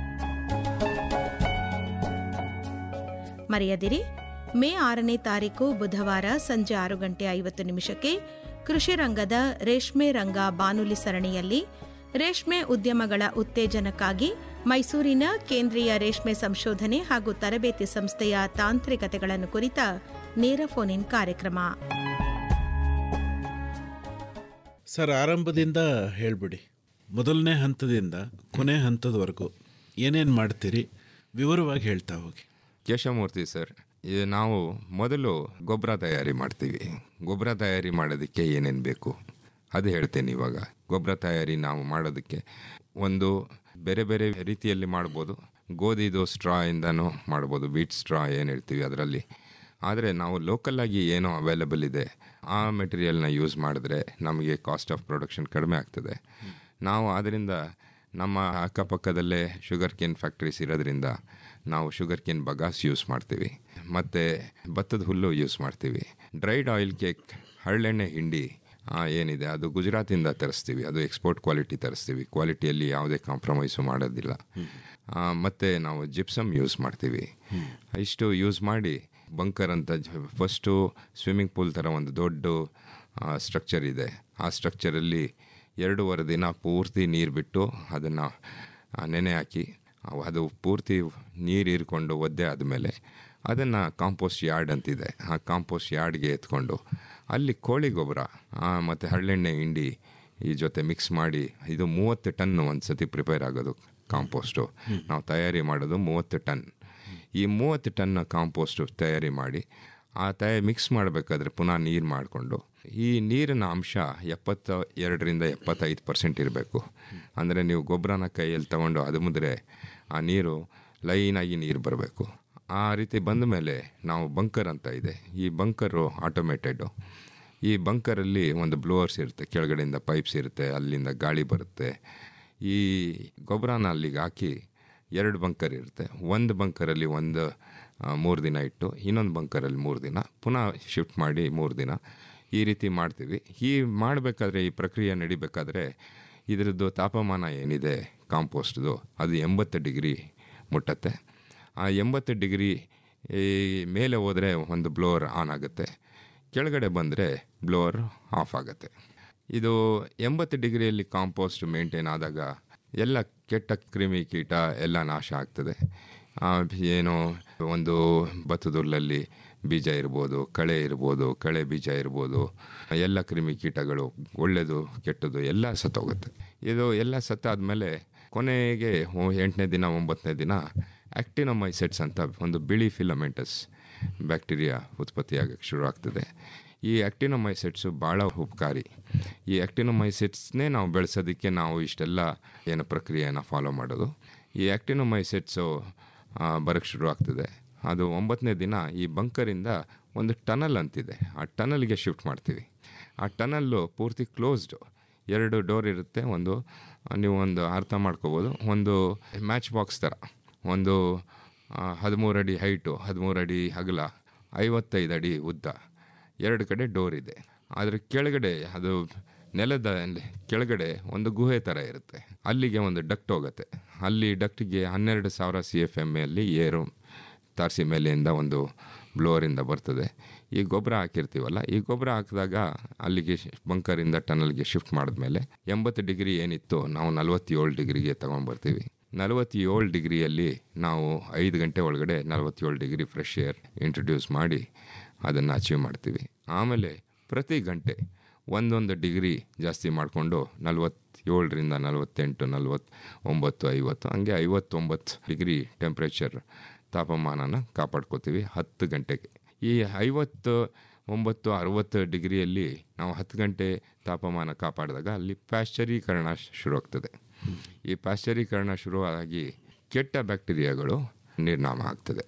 ಮರೆಯದಿರಿ ಮೇ ಆರನೇ ತಾರೀಕು ಬುಧವಾರ ಸಂಜೆ ಆರು ಗಂಟೆ ಐವತ್ತು ನಿಮಿಷಕ್ಕೆ ಕೃಷಿ ರಂಗದ ರೇಷ್ಮೆ ರಂಗ ಬಾನುಲಿ ಸರಣಿಯಲ್ಲಿ ರೇಷ್ಮೆ ಉದ್ಯಮಗಳ ಉತ್ತೇಜನಕ್ಕಾಗಿ ಮೈಸೂರಿನ ಕೇಂದ್ರೀಯ ರೇಷ್ಮೆ ಸಂಶೋಧನೆ ಹಾಗೂ ತರಬೇತಿ ಸಂಸ್ಥೆಯ ತಾಂತ್ರಿಕತೆಗಳನ್ನು ಕುರಿತ ನೇರ ಫೋನ್ ಇನ್ ಕಾರ್ಯಕ್ರಮ ಸರ್ ಆರಂಭದಿಂದ ಹೇಳ್ಬಿಡಿ ಮೊದಲನೇ ಹಂತದಿಂದ ಕೊನೆ ಹಂತದವರೆಗೂ ಏನೇನು ಮಾಡ್ತೀರಿ ವಿವರವಾಗಿ ಹೇಳ್ತಾ ಹೋಗಿ ಕೇಶವಮೂರ್ತಿ ಸರ್ ಇದು ನಾವು ಮೊದಲು ಗೊಬ್ಬರ ತಯಾರಿ ಮಾಡ್ತೀವಿ ಗೊಬ್ಬರ ತಯಾರಿ ಮಾಡೋದಕ್ಕೆ ಏನೇನು ಬೇಕು ಅದು ಹೇಳ್ತೇನೆ ಇವಾಗ ಗೊಬ್ಬರ ತಯಾರಿ ನಾವು ಮಾಡೋದಕ್ಕೆ ಒಂದು ಬೇರೆ ಬೇರೆ ರೀತಿಯಲ್ಲಿ ಮಾಡ್ಬೋದು ಗೋಧಿದು ಸ್ಟ್ರಾ ಇಂದನೂ ಮಾಡ್ಬೋದು ವೀಟ್ ಸ್ಟ್ರಾ ಏನು ಹೇಳ್ತೀವಿ ಅದರಲ್ಲಿ ಆದರೆ ನಾವು ಲೋಕಲ್ಲಾಗಿ ಏನೋ ಅವೈಲಬಲ್ ಇದೆ ಆ ಮೆಟೀರಿಯಲ್ನ ಯೂಸ್ ಮಾಡಿದ್ರೆ ನಮಗೆ ಕಾಸ್ಟ್ ಆಫ್ ಪ್ರೊಡಕ್ಷನ್ ಕಡಿಮೆ ಆಗ್ತದೆ ನಾವು ಅದರಿಂದ ನಮ್ಮ ಅಕ್ಕಪಕ್ಕದಲ್ಲೇ ಶುಗರ್ ಕೇನ್ ಫ್ಯಾಕ್ಟ್ರೀಸ್ ಇರೋದ್ರಿಂದ ನಾವು ಶುಗರ್ ಕೇನ್ ಬಗಾಸ್ ಯೂಸ್ ಮಾಡ್ತೀವಿ ಮತ್ತು ಭತ್ತದ ಹುಲ್ಲು ಯೂಸ್ ಮಾಡ್ತೀವಿ ಡ್ರೈಡ್ ಆಯಿಲ್ ಕೇಕ್ ಹರಳೆಣ್ಣೆ ಹಿಂಡಿ ಆ, ಏನಿದೆ ಅದು ಗುಜರಾತಿಂದ ತರಿಸ್ತೀವಿ ಅದು ಎಕ್ಸ್ಪೋರ್ಟ್ ಕ್ವಾಲಿಟಿ ತರಿಸ್ತೀವಿ ಕ್ವಾಲಿಟಿಯಲ್ಲಿ ಯಾವುದೇ ಕಾಂಪ್ರಮೈಸು ಮಾಡೋದಿಲ್ಲ ಆ, ಮತ್ತೆ ನಾವು ಜಿಪ್ಸಮ್ ಯೂಸ್ ಮಾಡ್ತೀವಿ ಇಷ್ಟು ಯೂಸ್ ಮಾಡಿ ಬಂಕರ್ ಅಂತ ಫಸ್ಟು ಸ್ವಿಮ್ಮಿಂಗ್ ಪೂಲ್ ಥರ ಒಂದು ದೊಡ್ಡ ಸ್ಟ್ರಕ್ಚರ್ ಇದೆ ಆ ಸ್ಟ್ರಕ್ಚರಲ್ಲಿ ಎರಡೂವರೆ ದಿನ ಪೂರ್ತಿ ನೀರು ಬಿಟ್ಟು ಅದನ್ನು ನೆನೆ ಹಾಕಿ ಅವು ಅದು ಪೂರ್ತಿ ನೀರು ಹೀರ್ಕೊಂಡು ಒದ್ದೆ ಆದಮೇಲೆ ಅದನ್ನು ಕಾಂಪೋಸ್ಟ್ ಯಾರ್ಡ್ ಅಂತಿದೆ ಆ ಕಾಂಪೋಸ್ಟ್ ಯಾರ್ಡ್ಗೆ ಎತ್ಕೊಂಡು ಅಲ್ಲಿ ಕೋಳಿ ಗೊಬ್ಬರ ಮತ್ತು ಹರಳೆಣ್ಣೆ ಹಿಂಡಿ ಈ ಜೊತೆ ಮಿಕ್ಸ್ ಮಾಡಿ ಇದು ಮೂವತ್ತು ಟನ್ ಒಂದು ಸತಿ ಪ್ರಿಪೇರ್ ಆಗೋದು ಕಾಂಪೋಸ್ಟು ನಾವು ತಯಾರಿ ಮಾಡೋದು ಮೂವತ್ತು ಟನ್ ಈ ಮೂವತ್ತು ಟನ್ ಕಾಂಪೋಸ್ಟು ತಯಾರಿ ಮಾಡಿ ಆ ತಯ ಮಿಕ್ಸ್ ಮಾಡಬೇಕಾದ್ರೆ ಪುನಃ ನೀರು ಮಾಡಿಕೊಂಡು ಈ ನೀರಿನ ಅಂಶ ಎಪ್ಪತ್ತ ಎರಡರಿಂದ ಎಪ್ಪತ್ತೈದು ಪರ್ಸೆಂಟ್ ಇರಬೇಕು ಅಂದರೆ ನೀವು ಗೊಬ್ಬರನ ಕೈಯಲ್ಲಿ ತಗೊಂಡು ಅದು ಮುದ್ರೆ ಆ ನೀರು ಲೈನಾಗಿ ನೀರು ಬರಬೇಕು ಆ ರೀತಿ ಬಂದ ಮೇಲೆ ನಾವು ಬಂಕರ್ ಅಂತ ಇದೆ ಈ ಬಂಕರು ಆಟೋಮೇಟೆಡು ಈ ಬಂಕರಲ್ಲಿ ಒಂದು ಬ್ಲೋವರ್ಸ್ ಇರುತ್ತೆ ಕೆಳಗಡೆಯಿಂದ ಪೈಪ್ಸ್ ಇರುತ್ತೆ ಅಲ್ಲಿಂದ ಗಾಳಿ ಬರುತ್ತೆ ಈ ಗೊಬ್ಬರನ ಅಲ್ಲಿಗೆ ಹಾಕಿ ಎರಡು ಬಂಕರ್ ಇರುತ್ತೆ ಒಂದು ಬಂಕರಲ್ಲಿ ಒಂದು ಮೂರು ದಿನ ಇಟ್ಟು ಇನ್ನೊಂದು ಬಂಕರಲ್ಲಿ ಮೂರು ದಿನ ಪುನಃ ಶಿಫ್ಟ್ ಮಾಡಿ ಮೂರು ದಿನ ಈ ರೀತಿ ಮಾಡ್ತೀವಿ ಈ ಮಾಡಬೇಕಾದ್ರೆ ಈ ಪ್ರಕ್ರಿಯೆ ನಡಿಬೇಕಾದ್ರೆ ಇದರದ್ದು ತಾಪಮಾನ ಏನಿದೆ ಕಾಂಪೋಸ್ಟ್ದು ಅದು ಎಂಬತ್ತು ಡಿಗ್ರಿ ಮುಟ್ಟತ್ತೆ ಆ ಎಂಬತ್ತು ಡಿಗ್ರಿ ಈ ಮೇಲೆ ಹೋದರೆ ಒಂದು ಬ್ಲೋವರ್ ಆನ್ ಆಗುತ್ತೆ ಕೆಳಗಡೆ ಬಂದರೆ ಬ್ಲೋವರ್ ಆಫ್ ಆಗುತ್ತೆ ಇದು ಎಂಬತ್ತು ಡಿಗ್ರಿಯಲ್ಲಿ ಕಾಂಪೋಸ್ಟ್ ಮೇಂಟೈನ್ ಆದಾಗ ಎಲ್ಲ ಕೆಟ್ಟ ಕ್ರಿಮಿ ಕೀಟ ಎಲ್ಲ ನಾಶ ಆಗ್ತದೆ ಆ, ಏನು ಒಂದು ಭತ್ತದುಲ್ಲಲ್ಲಿ ಬೀಜ ಇರ್ಬೋದು ಕಳೆ ಇರ್ಬೋದು ಕಳೆ ಬೀಜ ಇರ್ಬೋದು ಎಲ್ಲ ಕ್ರಿಮಿ ಕೀಟಗಳು ಒಳ್ಳೆಯದು ಕೆಟ್ಟದ್ದು ಎಲ್ಲ ಸತ್ತೋಗುತ್ತೆ ಇದು ಎಲ್ಲ ಸತ್ತಾದ್ಮೇಲೆ ಕೊನೆಗೆ ಒ- ಎಂಟನೇ ದಿನ ಒಂಬತ್ತನೇ ದಿನ ಆಕ್ಟಿನೊಮೈಸೆಟ್ಸ್ ಅಂತ ಒಂದು ಬಿಳಿ ಫಿಲಮೆಂಟಸ್ ಬ್ಯಾಕ್ಟೀರಿಯಾ ಉತ್ಪತ್ತಿಯಾಗಕ್ಕೆ ಶುರು ಆಗ್ತದೆ ಈ ಆಕ್ಟಿನೊಮೈಸೆಟ್ಸು ಭಾಳ ಉಪಕಾರಿ ಈ ಆಕ್ಟಿನೊಮೈಸೆಟ್ಸ್ನೇ ನಾವು ಬೆಳೆಸೋದಕ್ಕೆ ನಾವು ಇಷ್ಟೆಲ್ಲ ಏನು ಪ್ರಕ್ರಿಯೆಯನ್ನು ಫಾಲೋ ಮಾಡೋದು ಈ ಆಕ್ಟಿನೊಮೈಸೆಟ್ಸು ಬರೋಕ್ಕೆ ಶುರು ಆಗ್ತದೆ ಅದು ಒಂಬತ್ತನೇ ದಿನ ಈ ಬಂಕರಿಂದ ಒಂದು ಟನಲ್ ಅಂತಿದೆ ಆ ಟನಲ್ಗೆ ಶಿಫ್ಟ್ ಮಾಡ್ತೀವಿ ಆ ಟನಲ್ಲು ಪೂರ್ತಿ ಕ್ಲೋಸ್ಡು ಎರಡು ಡೋರ್ ಇರುತ್ತೆ ಒಂದು ನೀವು ಒಂದು ಅರ್ಥ ಮಾಡ್ಕೋಬೋದು ಒಂದು ಮ್ಯಾಚ್ ಬಾಕ್ಸ್ ಥರ ಒಂದು ಹದಿಮೂರು ಅಡಿ ಹೈಟು ಹದಿಮೂರು ಅಡಿ ಅಗಲ ಐವತ್ತೈದು ಅಡಿ ಉದ್ದ ಎರಡು ಕಡೆ ಡೋರ್ ಇದೆ ಅದ್ರ ಕೆಳಗಡೆ ಅದು ನೆಲದ ಕೆಳಗಡೆ ಒಂದು ಗುಹೆ ಥರ ಇರುತ್ತೆ ಅಲ್ಲಿಗೆ ಒಂದು ಡಕ್ಟ್ ಹೋಗುತ್ತೆ ಅಲ್ಲಿ ಡಕ್ಟಿಗೆ ಹನ್ನೆರಡು ಸಾವಿರ ಸಿ ಎಫ್ ಎಮ್ ಎಲ್ಲಿ ಏರು ತಾರಸಿ ಮೇಲೆಯಿಂದ ಒಂದು ಬ್ಲೋರಿಂದ ಬರ್ತದೆ ಈ ಗೊಬ್ಬರ ಹಾಕಿರ್ತೀವಲ್ಲ ಈ ಗೊಬ್ಬರ ಹಾಕಿದಾಗ ಅಲ್ಲಿಗೆ ಬಂಕರಿಂದ ಟನಲ್ಗೆ ಶಿಫ್ಟ್ ಮಾಡಿದ್ಮೇಲೆ ಎಂಬತ್ತು ಡಿಗ್ರಿ ಏನಿತ್ತು ನಾವು ನಲವತ್ತೇಳು ಡಿಗ್ರಿಗೆ ತೊಗೊಂಡ್ಬರ್ತೀವಿ ನಲವತ್ತೇಳು ಡಿಗ್ರಿಯಲ್ಲಿ ನಾವು ಐದು ಗಂಟೆ ಒಳಗಡೆ ನಲವತ್ತೇಳು ಡಿಗ್ರಿ ಫ್ರೆಶ್ ಏರ್ ಇಂಟ್ರೊಡ್ಯೂಸ್ ಮಾಡಿ ಅದನ್ನು ಅಚೀವ್ ಮಾಡ್ತೀವಿ ಆಮೇಲೆ ಪ್ರತಿ ಗಂಟೆ ಒಂದೊಂದು ಡಿಗ್ರಿ ಜಾಸ್ತಿ ಮಾಡಿಕೊಂಡು ನಲವತ್ತೇಳರಿಂದ ನಲವತ್ತೆಂಟು ನಲವತ್ತು ಒಂಬತ್ತು ಐವತ್ತು ಹಂಗೆ ಐವತ್ತೊಂಬತ್ತು ಡಿಗ್ರಿ ಟೆಂಪ್ರೇಚರ್ ತಾಪಮಾನನ ಕಾಪಾಡ್ಕೋತೀವಿ ಹತ್ತು ಗಂಟೆಗೆ ಈ ಐವತ್ತು ಒಂಬತ್ತು ಅರುವತ್ತು ಡಿಗ್ರಿಯಲ್ಲಿ ನಾವು ಹತ್ತು ಗಂಟೆ ತಾಪಮಾನ ಕಾಪಾಡಿದಾಗ ಅಲ್ಲಿ ಪ್ಯಾಶ್ಚರೀಕರಣ ಶುರು ಆಗ್ತದೆ ಈ ಪ್ಯಾಶ್ಚರೀಕರಣ ಶುರುವಾಗಿ ಕೆಟ್ಟ ಬ್ಯಾಕ್ಟೀರಿಯಾಗಳು ನಿರ್ನಾಮ ಆಗ್ತದೆ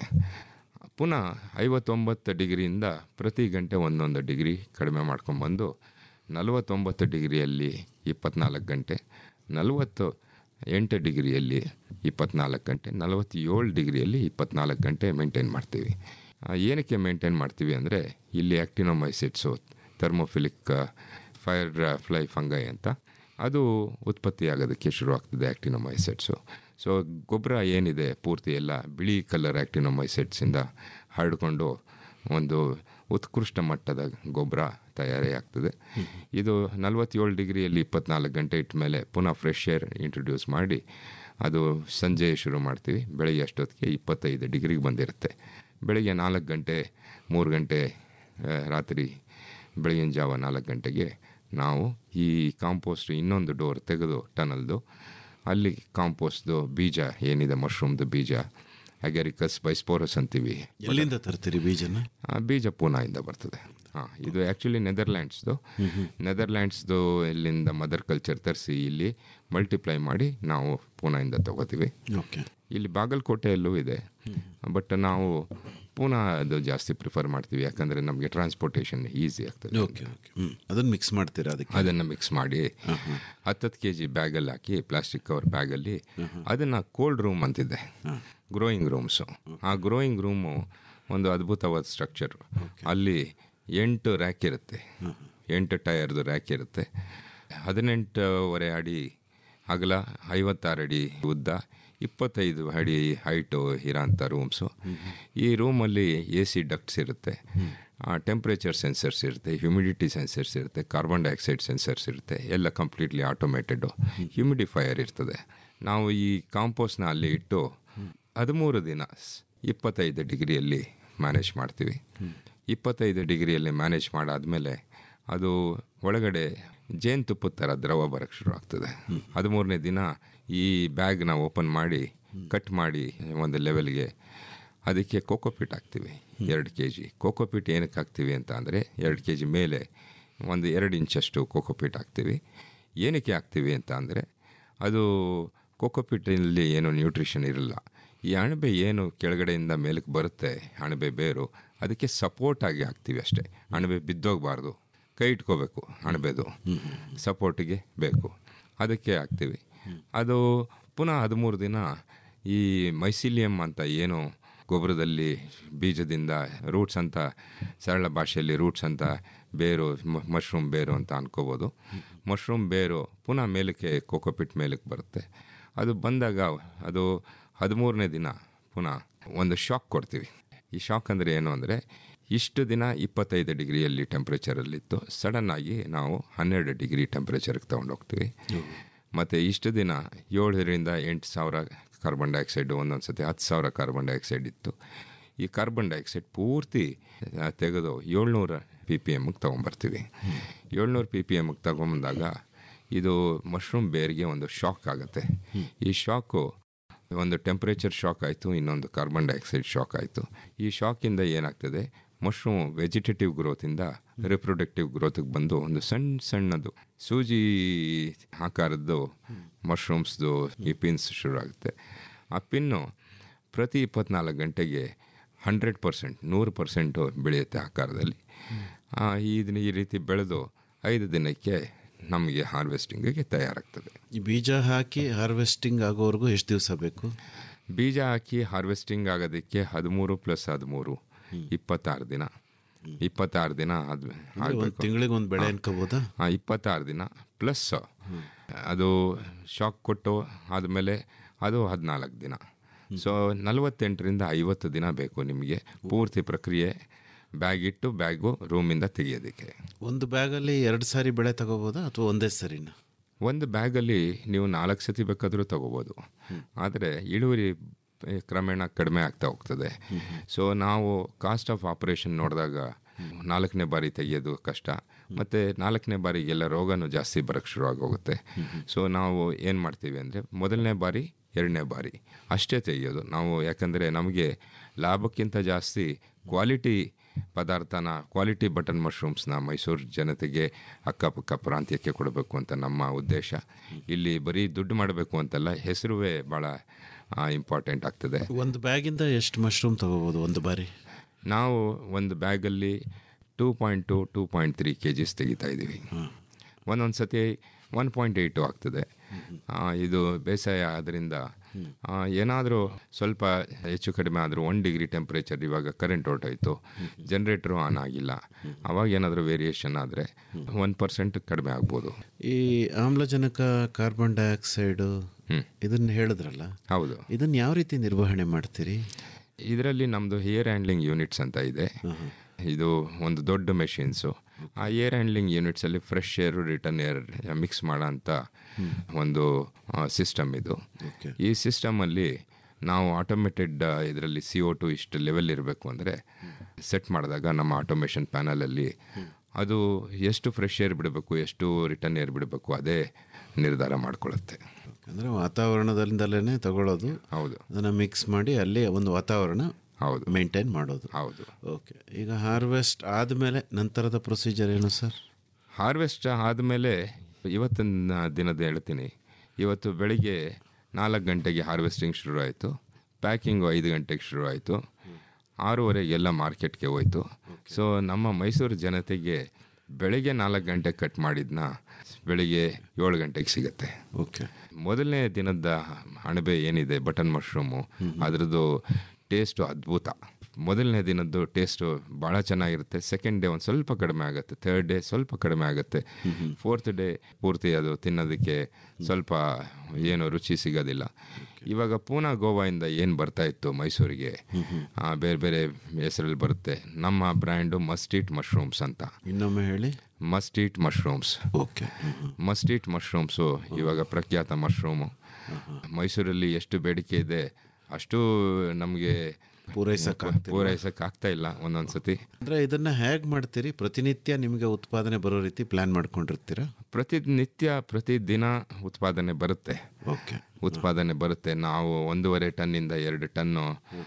ಪುನಃ ಐವತ್ತೊಂಬತ್ತು ಡಿಗ್ರಿಯಿಂದ ಪ್ರತಿ ಗಂಟೆ ಒಂದೊಂದು ಡಿಗ್ರಿ ಕಡಿಮೆ ಮಾಡ್ಕೊಂಬಂದು ನಲವತ್ತೊಂಬತ್ತು ಡಿಗ್ರಿಯಲ್ಲಿ ಇಪ್ಪತ್ನಾಲ್ಕು ಗಂಟೆ ನಲವತ್ತು ಎಂಟು ಡಿಗ್ರಿಯಲ್ಲಿ ಇಪ್ಪತ್ನಾಲ್ಕು ಗಂಟೆ ನಲವತ್ತೇಳು ಡಿಗ್ರಿಯಲ್ಲಿ ಇಪ್ಪತ್ನಾಲ್ಕು ಗಂಟೆ ಮೇಂಟೈನ್ ಮಾಡ್ತೀವಿ ಆ, ಏನಕ್ಕೆ ಮೇಂಟೈನ್ ಮಾಡ್ತೀವಿ ಅಂದರೆ ಇಲ್ಲಿ actinomycetes thermophilic fire fly fungi ಅಂತ ಅದು ಉತ್ಪತ್ತಿಯಾಗೋದಕ್ಕೆ ಶುರುವಾಗ್ತದೆ ಆ್ಯಕ್ಟಿನೋಮೈಸೆಟ್ಸು ಸೊ ಗೊಬ್ಬರ ಏನಿದೆ ಪೂರ್ತಿ ಎಲ್ಲ ಬಿಳಿ ಕಲರ್ ಆ್ಯಕ್ಟಿನೋಮೈಸೆಟ್ಸಿಂದ ಹರಡ್ಕೊಂಡು ಒಂದು ಉತ್ಕೃಷ್ಟ ಮಟ್ಟದ ಗೊಬ್ಬರ ತಯಾರಿ ಆಗ್ತದೆ ಇದು ನಲವತ್ತೇಳು ಡಿಗ್ರಿಯಲ್ಲಿ ಇಪ್ಪತ್ನಾಲ್ಕು ಗಂಟೆ ಇಟ್ಟ ಮೇಲೆ ಪುನಃ ಫ್ರೆಶ್ ಏರ್ ಇಂಟ್ರೊಡ್ಯೂಸ್ ಮಾಡಿ ಅದು ಸಂಜೆ ಶುರು ಮಾಡ್ತೀವಿ ಬೆಳಗ್ಗೆ ಅಷ್ಟೊತ್ತಿಗೆ ಇಪ್ಪತ್ತೈದು ಡಿಗ್ರಿಗೆ ಬಂದಿರುತ್ತೆ ಬೆಳಗ್ಗೆ ನಾಲ್ಕು ಗಂಟೆ ಮೂರು ಗಂಟೆ ಆ, ರಾತ್ರಿ ಬೆಳಗಿನ ಜಾವ ನಾಲ್ಕು ಗಂಟೆಗೆ ನಾವು ಈ ಕಾಂಪೋಸ್ಟ್ ಇನ್ನೊಂದು ಡೋರ್ ತೆಗೆದು ಟನಲ್ದು ಅಲ್ಲಿ ಕಾಂಪೋಸ್ಟ್ದು ಬೀಜ ಏನಿದೆ ಮಶ್ರೂಮ್ದು ಬೀಜ ಅಗ್ಯಾರಿಕಸ್ ಬೈಸ್ಪೋರಸ್ ಅಂತೀವಿ ಎಲ್ಲಿಂದ ತರ್ತೀರಿ ಬೀಜನ ಆ ಬೀಜ ಪೂನಾಯಿಂದ ಬರ್ತದೆ ಹಾಂ ಇದು ಆ್ಯಕ್ಚುಲಿ ನೆದರ್ಲ್ಯಾಂಡ್ಸ್ದು ನೆದರ್ಲ್ಯಾಂಡ್ಸ್ದು ಇಲ್ಲಿಂದ ಮದರ್ ಕಲ್ಚರ್ ತರಿಸಿ ಇಲ್ಲಿ ಮಲ್ಟಿಪ್ಲೈ ಮಾಡಿ ನಾವು ಪೂನಾಯಿಂದ ತಗೋತೀವಿ ಓಕೆ ಇಲ್ಲಿ ಬಾಗಲಕೋಟೆಯಲ್ಲೂ ಇದೆ ಬಟ್ ನಾವು ಪೂನಾ ಅದು ಜಾಸ್ತಿ ಪ್ರಿಫರ್ ಮಾಡ್ತೀವಿ ಯಾಕಂದರೆ ನಮಗೆ ಟ್ರಾನ್ಸ್ಪೋರ್ಟೇಷನ್ ಈಸಿ ಆಗ್ತದೆ ಓಕೆ ಓಕೆ ಹ್ಞೂ ಅದನ್ನು ಮಿಕ್ಸ್ ಮಾಡ್ತೀರಾ ಅದಕ್ಕೆ ಅದನ್ನು ಮಿಕ್ಸ್ ಮಾಡಿ ಹತ್ತತ್ತು ಕೆ ಜಿ ಬ್ಯಾಗಲ್ಲಿ ಹಾಕಿ ಪ್ಲಾಸ್ಟಿಕ್ ಕವರ್ ಬ್ಯಾಗಲ್ಲಿ ಅದನ್ನು ಕೋಲ್ಡ್ ರೂಮ್ ಅಂತಿದೆ ಗ್ರೋಯಿಂಗ್ ರೂಮ್ಸು ಆ ಗ್ರೋಯಿಂಗ್ ರೂಮು ಒಂದು ಅದ್ಭುತವಾದ ಸ್ಟ್ರಕ್ಚರ್ ಅಲ್ಲಿ ಎಂಟು ರ್ಯಾಕ್ ಇರುತ್ತೆ ಎಂಟು ಟಯರ್ದು ರ್ಯಾಕ್ ಇರುತ್ತೆ ಹದಿನೆಂಟೂವರೆ ಅಡಿ ಅಗಲ ಐವತ್ತಾರು ಅಡಿ ಉದ್ದ ಇಪ್ಪತ್ತೈದು ಅಡಿ ಹೈಟು ಇರೋಂಥ ರೂಮ್ಸು ಈ ರೂಮಲ್ಲಿ ಎ ಸಿ ಡಕ್ಟ್ಸ್ ಇರುತ್ತೆ ಟೆಂಪ್ರೇಚರ್ ಸೆನ್ಸರ್ಸ್ ಇರುತ್ತೆ ಹ್ಯುಮಿಡಿಟಿ ಸೆನ್ಸರ್ಸ್ ಇರುತ್ತೆ ಕಾರ್ಬನ್ ಡೈಆಕ್ಸೈಡ್ ಸೆನ್ಸರ್ಸ್ ಇರುತ್ತೆ ಎಲ್ಲ ಕಂಪ್ಲೀಟ್ಲಿ ಆಟೋಮೇಟೆಡು ಹ್ಯುಮಿಡಿಫೈಯರ್ ಇರ್ತದೆ ನಾವು ಈ ಕಾಂಪೋಸ್ಟ್ನ ಅಲ್ಲಿ ಇಟ್ಟು ಹದಿಮೂರು ದಿನ ಸ್- ಇಪ್ಪತ್ತೈದು ಡಿಗ್ರಿಯಲ್ಲಿ ಮ್ಯಾನೇಜ್ ಮಾಡ್ತೀವಿ ಇಪ್ಪತ್ತೈದು ಡಿಗ್ರಿಯಲ್ಲಿ ಮ್ಯಾನೇಜ್ ಮಾಡಾದ್ಮೇಲೆ ಅದು ಒಳಗಡೆ ಜೇನುತುಪ್ಪದ ಥರ ದ್ರವ ಬರೋಕ್ಕೆ ಶುರು ಆಗ್ತದೆ ಹದಿಮೂರನೇ ದಿನ ಈ ಬ್ಯಾಗ್ನ ಓಪನ್ ಮಾಡಿ ಕಟ್ ಮಾಡಿ ಒಂದು ಲೆವೆಲ್ಗೆ ಅದಕ್ಕೆ ಕೋಕೋಪಿಟ್ ಹಾಕ್ತೀವಿ ಎರಡು ಕೆ ಜಿ ಕೋಕೋಪಿಟ್ ಏನಕ್ಕೆ ಹಾಕ್ತೀವಿ ಅಂತ ಅಂದರೆ ಎರಡು ಕೆ ಜಿ ಮೇಲೆ ಒಂದು ಎರಡು ಇಂಚಷ್ಟು ಕೋಕೋಪಿಟ್ ಹಾಕ್ತೀವಿ ಏನಕ್ಕೆ ಹಾಕ್ತೀವಿ ಅಂತ ಅಂದರೆ ಅದು ಕೋಕೋಪಿಟ್ಟಲ್ಲಿ ಏನು ನ್ಯೂಟ್ರಿಷನ್ ಇರಲ್ಲ ಈ ಅಣಬೆ ಏನು ಕೆಳಗಡೆಯಿಂದ ಮೇಲಕ್ಕೆ ಬರುತ್ತೆ ಅಣಬೆ ಬೇರು ಅದಕ್ಕೆ ಸಪೋರ್ಟ್ ಆಗಿ ಹಾಕ್ತೀವಿ ಅಷ್ಟೇ ಅಣಬೆ ಬಿದ್ದೋಗಬಾರ್ದು ಕೈ ಇಟ್ಕೋಬೇಕು ಅಣಬೆದು ಸಪೋರ್ಟಿಗೆ ಬೇಕು ಅದಕ್ಕೆ ಹಾಕ್ತೀವಿ ಅದು ಪುನಃ ಹದಿಮೂರು ದಿನ ಈ ಮೈಸಿಲಿಯಂ ಅಂತ ಏನು ಗೊಬ್ಬರದಲ್ಲಿ ಬೀಜದಿಂದ ರೂಟ್ಸ್ ಅಂತ ಸರಳ ಭಾಷೆಯಲ್ಲಿ ರೂಟ್ಸ್ ಅಂತ ಬೇರು ಮಶ್ರೂಮ್ ಬೇರು ಅಂತ ಅನ್ಕೋಬೋದು ಮಶ್ರೂಮ್ ಬೇರು ಪುನಃ ಮೇಲಕ್ಕೆ ಕೋಕೋಪಿಟ್ ಮೇಲಕ್ಕೆ ಬರುತ್ತೆ ಅದು ಬಂದಾಗ ಅದು ಹದಿಮೂರನೇ ದಿನ ಪುನಃ ಒಂದು ಶಾಕ್ ಕೊಡ್ತೀವಿ ಈ ಶಾಕ್ ಅಂದರೆ ಏನು ಅಂದರೆ ಇಷ್ಟು ದಿನ ಇಪ್ಪತ್ತೈದು ಡಿಗ್ರಿಯಲ್ಲಿ ಟೆಂಪ್ರೇಚರಲ್ಲಿತ್ತು ಸಡನ್ನಾಗಿ ನಾವು ಹನ್ನೆರಡು ಡಿಗ್ರಿ ಟೆಂಪ್ರೇಚರ್ಗೆ ತೊಗೊಂಡೋಗ್ತೀವಿ ಮತ್ತು ಇಷ್ಟು ದಿನ ಏಳರಿಂದ ಎಂಟು ಸಾವಿರ ಕಾರ್ಬನ್ ಡೈಆಕ್ಸೈಡ್ ಒಂದೊಂದು ಸತಿ ಹತ್ತು ಸಾವಿರ ಕಾರ್ಬನ್ ಡೈಆಕ್ಸೈಡ್ ಇತ್ತು ಈ ಕಾರ್ಬನ್ ಡೈಆಕ್ಸೈಡ್ ಪೂರ್ತಿ ಆ, ತೆಗೆದು ಏಳ್ನೂರ ಪಿ ಪಿ ಎಮ್ಗೆ ತೊಗೊಂಬರ್ತೀವಿ ಏಳ್ನೂರು ಪಿ ಪಿ ಎಮ್ಗೆ ತಗೊಂಬಂದಾಗ ಇದು ಮಶ್ರೂಮ್ ಬೇರ್ಗೆ ಒಂದು ಶಾಕ್ ಆಗುತ್ತೆ ಈ ಶಾಕು ಒಂದು ಟೆಂಪ್ರೇಚರ್ ಶಾಕ್ ಆಯಿತು ಇನ್ನೊಂದು ಕಾರ್ಬನ್ ಡೈಆಕ್ಸೈಡ್ ಶಾಕ್ ಆಯಿತು ಈ ಶಾಕಿಂದ ಏನಾಗ್ತದೆ ಮಶ್ರೂಮ್ ವೆಜಿಟೇಟಿವ್ ಗ್ರೋತಿಂದ ರಿಪ್ರೊಡಕ್ಟಿವ್ ಗ್ರೋತಿಗೆ ಬಂದು ಒಂದು ಸಣ್ಣ ಸಣ್ಣದು ಸೂಜಿ ಆಕಾರದ್ದು ಮಶ್ರೂಮ್ಸ್ದು ಈ ಪಿನ್ಸ್ ಶುರು ಆಗುತ್ತೆ ಆ ಪಿನ್ನು ಪ್ರತಿ ಇಪ್ಪತ್ನಾಲ್ಕು ಗಂಟೆಗೆ ಹಂಡ್ರೆಡ್ ಪರ್ಸೆಂಟ್ ನೂರು ಪರ್ಸೆಂಟು ಬೆಳೆಯುತ್ತೆ ಆಕಾರದಲ್ಲಿ ಆ, ಇದನ್ನ ಈ ರೀತಿ ಬೆಳೆದು ಐದು ದಿನಕ್ಕೆ ನಮಗೆ ಹಾರ್ವೆಸ್ಟಿಂಗಿಗೆ ತಯಾರಾಗ್ತದೆ ಈ ಬೀಜ ಹಾಕಿ ಹಾರ್ವೆಸ್ಟಿಂಗ್ ಆಗೋವರೆಗೂ ಎಷ್ಟು ದಿವಸ ಬೇಕು ಬೀಜ ಹಾಕಿ ಹಾರ್ವೆಸ್ಟಿಂಗ್ ಆಗೋದಕ್ಕೆ ಹದಿಮೂರು ಪ್ಲಸ್ ಹದಿಮೂರು ಇಪ್ಪತ್ತಾರು ದಿನ ಇಪ್ಪತ್ತಾರು ದಿನ ಆದ್ ಒಂದು ತಿಂಗಳಿಗೆ ಒಂದು ಬೆಳೆ ಅನ್ಕೋಬೋದಾ ಹಾಂ ಇಪ್ಪತ್ತಾರು ದಿನ ಪ್ಲಸ್ ಅದು ಶಾಕ್ ಕೊಟ್ಟು ಆದಮೇಲೆ ಅದು ಹದಿನಾಲ್ಕು ದಿನ ಸೊ ನಲವತ್ತೆಂಟರಿಂದ ಐವತ್ತು ದಿನ ಬೇಕು ನಿಮಗೆ ಪೂರ್ತಿ ಪ್ರಕ್ರಿಯೆ ಬ್ಯಾಗ್ ಇಟ್ಟು ಬ್ಯಾಗು ರೂಮಿಂದ ತೆಗೆಯೋದಕ್ಕೆ ಒಂದು ಬ್ಯಾಗಲ್ಲಿ ಎರಡು ಸಾರಿ ಬೆಳೆ ತಗೋಬೋದಾ ಅಥವಾ ಒಂದೇ ಸರಿನಾ ಒಂದು ಬ್ಯಾಗಲ್ಲಿ ನೀವು ನಾಲ್ಕು ಸತಿ ಬೇಕಾದರೂ ತಗೋಬೋದು ಆದರೆ ಇಳುವರಿ ಏ, ಕ್ರಮೇಣ ಕಡಿಮೆ ಆಗ್ತಾ ಹೋಗ್ತದೆ ಸೊ ನಾವು ಕಾಸ್ಟ್ ಆಫ್ ಆಪರೇಷನ್ ನೋಡಿದಾಗ ನಾಲ್ಕನೇ ಬಾರಿ ತೆಗೆಯೋದು ಕಷ್ಟ ಮತ್ತು ನಾಲ್ಕನೇ ಬಾರಿಗೆಲ್ಲ ರೋಗನೂ ಜಾಸ್ತಿ ಬರೋಕ್ಕೆ ಶುರು ಆಗೋಗುತ್ತೆ ಸೊ ನಾವು ಏನು ಮಾಡ್ತೀವಿ ಅಂದರೆ ಮೊದಲನೇ ಬಾರಿ ಎರಡನೇ ಬಾರಿ ಅಷ್ಟೇ ತೆಗೆಯೋದು ನಾವು ಯಾಕಂದರೆ ನಮಗೆ ಲಾಭಕ್ಕಿಂತ ಜಾಸ್ತಿ ಕ್ವಾಲಿಟಿ ಪದಾರ್ಥನ ಕ್ವಾಲಿಟಿ ಬಟನ್ ಮಶ್ರೂಮ್ಸ್ನ ಮೈಸೂರು ಜನತೆಗೆ ಅಕ್ಕಪಕ್ಕ ಪ್ರಾಂತ್ಯಕ್ಕೆ ಕೊಡಬೇಕು ಅಂತ ನಮ್ಮ ಉದ್ದೇಶ ಇಲ್ಲಿ ಬರೀ ದುಡ್ಡು ಮಾಡಬೇಕು ಅಂತಲ್ಲ ಹೆಸರುವೇ ಭಾಳ ಇಂಪಾರ್ಟೆಂಟ್ ಆಗ್ತದೆ ಒಂದು ಬ್ಯಾಗಿಂದ ಎಷ್ಟು ಮಶ್ರೂಮ್ ತಗೋಬೋದು ಒಂದು ಬಾರಿ ನಾವು ಒಂದು ಬ್ಯಾಗಲ್ಲಿ two point two two point three K Gs ತೆಗಿತಾ ಇದ್ದೀವಿ ಒಂದೊಂದು ಸತಿ ಒನ್ ಪಾಯಿಂಟ್ ಏಯ್ಟು ಆಗ್ತದೆ ಆ, ಇದು ಬೇಸಾಯ ಆದ್ದರಿಂದ ಏನಾದರೂ ಸ್ವಲ್ಪ ಹೆಚ್ಚು ಕಡಿಮೆ ಆದರೂ ಒನ್ ಡಿಗ್ರಿ ಟೆಂಪ್ರೇಚರ್ ಇವಾಗ ಕರೆಂಟ್ ಹೊರಟೋಯ್ತು ಜನ್ರೇಟ್ರು ಆನ್ ಆಗಿಲ್ಲ ಅವಾಗ ಏನಾದರೂ ವೇರಿಯೇಷನ್ ಆದರೆ ಒನ್ ಪರ್ಸೆಂಟ್ ಕಡಿಮೆ ಆಗ್ಬೋದು ಈ ಆಮ್ಲಜನಕ ಕಾರ್ಬನ್ ಡೈಆಕ್ಸೈಡು ಇದನ್ನ ಹೇಳಿದ್ರಲ್ಲ ಹೌದು ಇದನ್ನ ಯಾವ ರೀತಿ ನಿರ್ವಹಣೆ ಮಾಡ್ತೀರಿ ಇದರಲ್ಲಿ ನಮ್ಮದು ಏರ್ ಹ್ಯಾಂಡ್ಲಿಂಗ್ ಯೂನಿಟ್ಸ್ ಅಂತ ಇದೆ ಇದು ಒಂದು ದೊಡ್ಡ ಮೆಷಿನ್ಸು ಆ ಏರ್ ಹ್ಯಾಂಡ್ಲಿಂಗ್ ಯೂನಿಟ್ಸಲ್ಲಿ fresh air return air mix ಮಾಡೋ ಅಂತ ಒಂದು ಸಿಸ್ಟಮ್ ಇದು ಈ ಸಿಸ್ಟಮಲ್ಲಿ ನಾವು ಆಟೋಮೇಟೆಡ್ ಇದರಲ್ಲಿ ಸಿ ಒ ಟು ಇಷ್ಟು ಲೆವೆಲ್ ಇರಬೇಕು ಅಂದರೆ ಸೆಟ್ ಮಾಡಿದಾಗ ನಮ್ಮ ಆಟೋಮೇಷನ್ ಪ್ಯಾನಲಲ್ಲಿ ಅದು ಎಷ್ಟು ಫ್ರೆಶ್ ಏರ್ ಬಿಡಬೇಕು ಎಷ್ಟು ರಿಟರ್ನ್ ಏರ್ ಬಿಡಬೇಕು ಅದೇ ನಿರ್ಧಾರ ಮಾಡ್ಕೊಳ್ಳುತ್ತೆ ಅಂದರೆ ವಾತಾವರಣದಿಂದಲೇ ತಗೊಳ್ಳೋದು ಹೌದು ಅದನ್ನು ಮಿಕ್ಸ್ ಮಾಡಿ ಅಲ್ಲಿ ಒಂದು ವಾತಾವರಣ ಹೌದು ಮೇಂಟೈನ್ ಮಾಡೋದು ಹೌದು ಓಕೆ ಈಗ ಹಾರ್ವೆಸ್ಟ್ ಆದಮೇಲೆ ನಂತರದ ಪ್ರೊಸೀಜರ್ ಏನು ಸರ್ ಹಾರ್ವೆಸ್ಟ್ ಆದಮೇಲೆ ಇವತ್ತಿನ ದಿನದ ಹೇಳ್ತೀನಿ ಇವತ್ತು ಬೆಳಿಗ್ಗೆ ನಾಲ್ಕು ಗಂಟೆಗೆ ಹಾರ್ವೆಸ್ಟಿಂಗ್ ಶುರು ಆಯಿತು ಪ್ಯಾಕಿಂಗು ಐದು ಗಂಟೆಗೆ ಶುರು ಆಯಿತು ಆರೂವರೆಗೆಲ್ಲ ಮಾರ್ಕೆಟ್ಗೆ ಹೋಯ್ತು ಸೊ ನಮ್ಮ ಮೈಸೂರು ಜನತೆಗೆ ಬೆಳಿಗ್ಗೆ ನಾಲ್ಕು ಗಂಟೆಗೆ ಕಟ್ ಮಾಡಿದ್ನ ಬೆಳಿಗ್ಗೆ ಏಳು ಗಂಟೆಗೆ ಸಿಗುತ್ತೆ ಓಕೆ ಮೊದಲನೇ ದಿನದ ಅಣಬೆ ಏನಿದೆ ಬಟನ್ ಮಶ್ರೂಮು ಅದರದ್ದು ಟೇಸ್ಟು ಅದ್ಭುತ ಮೊದಲನೇ ದಿನದ್ದು ಟೇಸ್ಟು ಭಾಳ ಚೆನ್ನಾಗಿರುತ್ತೆ ಸೆಕೆಂಡ್ ಡೇ ಒಂದು ಸ್ವಲ್ಪ ಕಡಿಮೆ ಆಗುತ್ತೆ ಥರ್ಡ್ ಡೇ ಸ್ವಲ್ಪ ಕಡಿಮೆ ಆಗುತ್ತೆ ಫೋರ್ತ್ ಡೇ ಪೂರ್ತಿ ಅದು ತಿನ್ನೋದಕ್ಕೆ ಸ್ವಲ್ಪ ಏನು ರುಚಿ ಸಿಗೋದಿಲ್ಲ ಇವಾಗ ಪೂನಾ ಗೋವಾಯಿಂದ ಏನು ಬರ್ತಾ ಇತ್ತು ಮೈಸೂರಿಗೆ ಆ, ಬೇರೆ ಬೇರೆ ಹೆಸರಲ್ಲಿ ಬರುತ್ತೆ ನಮ್ಮ ಬ್ರ್ಯಾಂಡು ಮಸ್ಟೀಟ್ ಮಶ್ರೂಮ್ಸ್ ಅಂತ ಇನ್ನೊಮ್ಮೆ ಹೇಳಿ must eat mushrooms okay must eat mushrooms ಇವಾಗ ಪ್ರಖ್ಯಾತ ಮಶ್ರೂಮು ಮೈಸೂರಲ್ಲಿ ಎಷ್ಟು ಬೇಡಿಕೆ ಇದೆ ಅಷ್ಟು ನಮಗೆ ಪೂರೈಸಕ್ಕೆ ಪೂರೈಸಕ್ಕೆ ಆಗ್ತಾ ಇಲ್ಲ ಒಂದೊಂದು ಸತಿ ಅಂದರೆ ಇದನ್ನು ಹೇಗೆ ಮಾಡ್ತೀರಿ ಪ್ರತಿನಿತ್ಯ ನಿಮಗೆ ಉತ್ಪಾದನೆ ಬರೋ ರೀತಿ ಪ್ಲ್ಯಾನ್ ಮಾಡ್ಕೊಂಡಿರ್ತೀರಾ ಪ್ರತಿನಿತ್ಯ ಪ್ರತಿದಿನ ಉತ್ಪಾದನೆ ಬರುತ್ತೆ ಓಕೆ ಉತ್ಪಾದನೆ ಬರುತ್ತೆ ನಾವು ಒಂದೂವರೆ ಟನ್ನಿಂದ ಎರಡು ಟನ್ನು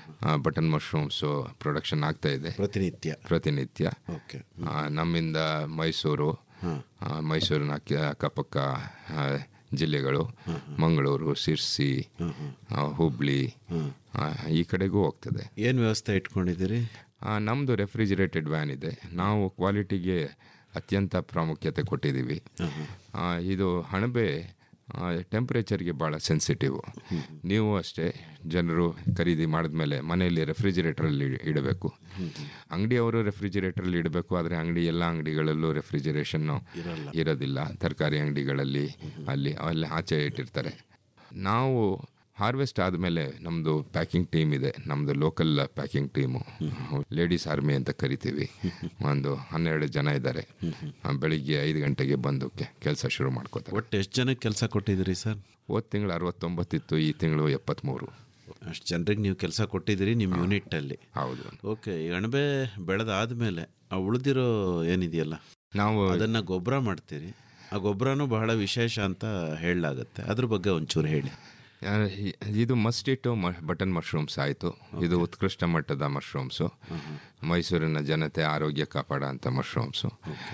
ಬಟನ್ ಮಶ್ರೂಮ್ಸು ಪ್ರೊಡಕ್ಷನ್ ಆಗ್ತಾ ಇದೆ ಪ್ರತಿನಿತ್ಯ ಪ್ರತಿನಿತ್ಯ ಓಕೆ ಆ, ನಮ್ಮಿಂದ ಮೈಸೂರು ಆ, ಮೈಸೂರಿನ ಅಕ್ಕ- ಅಕ್ಕಪಕ್ಕ ಆ, ಜಿಲ್ಲೆಗಳು ಮಂಗಳೂರು ಶಿರ್ಸಿ ಆ, ಹುಬ್ಳಿ ಆ, ಈ ಕಡೆಗೂ ಹೋಗ್ತದೆ ಏನು ವ್ಯವಸ್ಥೆ ಇಟ್ಕೊಂಡಿದ್ದೀರಿ ನಮ್ಮದು ರೆಫ್ರಿಜಿರೇಟೆಡ್ ವ್ಯಾನ್ ಇದೆ ನಾವು ಕ್ವಾಲಿಟಿಗೆ ಅತ್ಯಂತ ಪ್ರಾಮುಖ್ಯತೆ ಕೊಟ್ಟಿದ್ದೀವಿ ಆ, ಇದು ಹಣಬೆ ಟೆಂಪ್ರೇಚರ್ಗೆ ಭಾಳ ಸೆನ್ಸಿಟಿವ್ ನೀವು ಅಷ್ಟೇ ಜನರು ಖರೀದಿ ಮಾಡಿದ್ಮೇಲೆ ಮನೆಯಲ್ಲಿ ರೆಫ್ರಿಜಿರೇಟರಲ್ಲಿ ಇಡಬೇಕು ಅಂಗಡಿಯವರು ರೆಫ್ರಿಜಿರೇಟರಲ್ಲಿ ಇಡಬೇಕು ಆದರೆ ಅಂಗಡಿ ಎಲ್ಲ ಅಂಗಡಿಗಳಲ್ಲೂ ರೆಫ್ರಿಜಿರೇಷನ್ನು ಇರೋದಿಲ್ಲ ತರಕಾರಿ ಅಂಗಡಿಗಳಲ್ಲಿ ಅಲ್ಲಿ ಅಲ್ಲಿ ಆಚೆ ಇಟ್ಟಿರ್ತಾರೆ ನಾವು ಹಾರ್ವೆಸ್ಟ್ ಆದಮೇಲೆ ನಮ್ಮದು ಪ್ಯಾಕಿಂಗ್ ಟೀಮ್ ಇದೆ ನಮ್ಮದು local packing team ladies army ಅಂತ ಕರಿತೀವಿ ಒಂದು ಹನ್ನೆರಡು ಜನ ಇದ್ದಾರೆ ಆ, ಬೆಳಿಗ್ಗೆ ಐದು ಗಂಟೆಗೆ ಬಂದು ಕೆಲಸ ಶುರು ಮಾಡ್ಕೋತಾರೆ ಒಟ್ಟು ಎಷ್ಟು ಜನಕ್ಕೆ ಕೆಲಸ ಕೊಟ್ಟಿದ್ದೀರಿ ಸರ್ ಹೋದ ತಿಂಗಳು ಅರವತ್ತೊಂಬತ್ತಿತ್ತು ಈ ತಿಂಗಳು ಎಪ್ಪತ್ತ್ಮೂರು ಅಷ್ಟು ಜನರಿಗೆ ನೀವು ಕೆಲಸ ಕೊಟ್ಟಿದ್ದೀರಿ ನಿಮ್ಮ ಯೂನಿಟ್ಟಲ್ಲಿ ಹೌದು ಓಕೆ ಈ ಅಣಬೆ ಬೆಳೆದಾದ್ಮೇಲೆ ಆ ಉಳಿದಿರೋ ಏನಿದೆಯಲ್ಲ ನಾವು ಅದನ್ನು ಗೊಬ್ಬರ ಮಾಡ್ತೀರಿ ಆ ಗೊಬ್ಬರನೂ ಬಹಳ ವಿಶೇಷ ಅಂತ ಹೇಳಲಾಗುತ್ತೆ ಅದ್ರ ಬಗ್ಗೆ ಒಂಚೂರು ಹೇಳಿ ಆ, ಇ- ಇದು ಮಸ್ಟಿಟ್ಟು ಮ ಬಟನ್ ಮಶ್ರೂಮ್ಸ್ ಆಯಿತು ಇದು ಉತ್ಕೃಷ್ಟ ಮಟ್ಟದ ಮಶ್ರೂಮ್ಸು ಮೈಸೂರಿನ ಜನತೆ ಆರೋಗ್ಯ ಕಾಪಾಡೋ ಅಂಥ ಮಶ್ರೂಮ್ಸು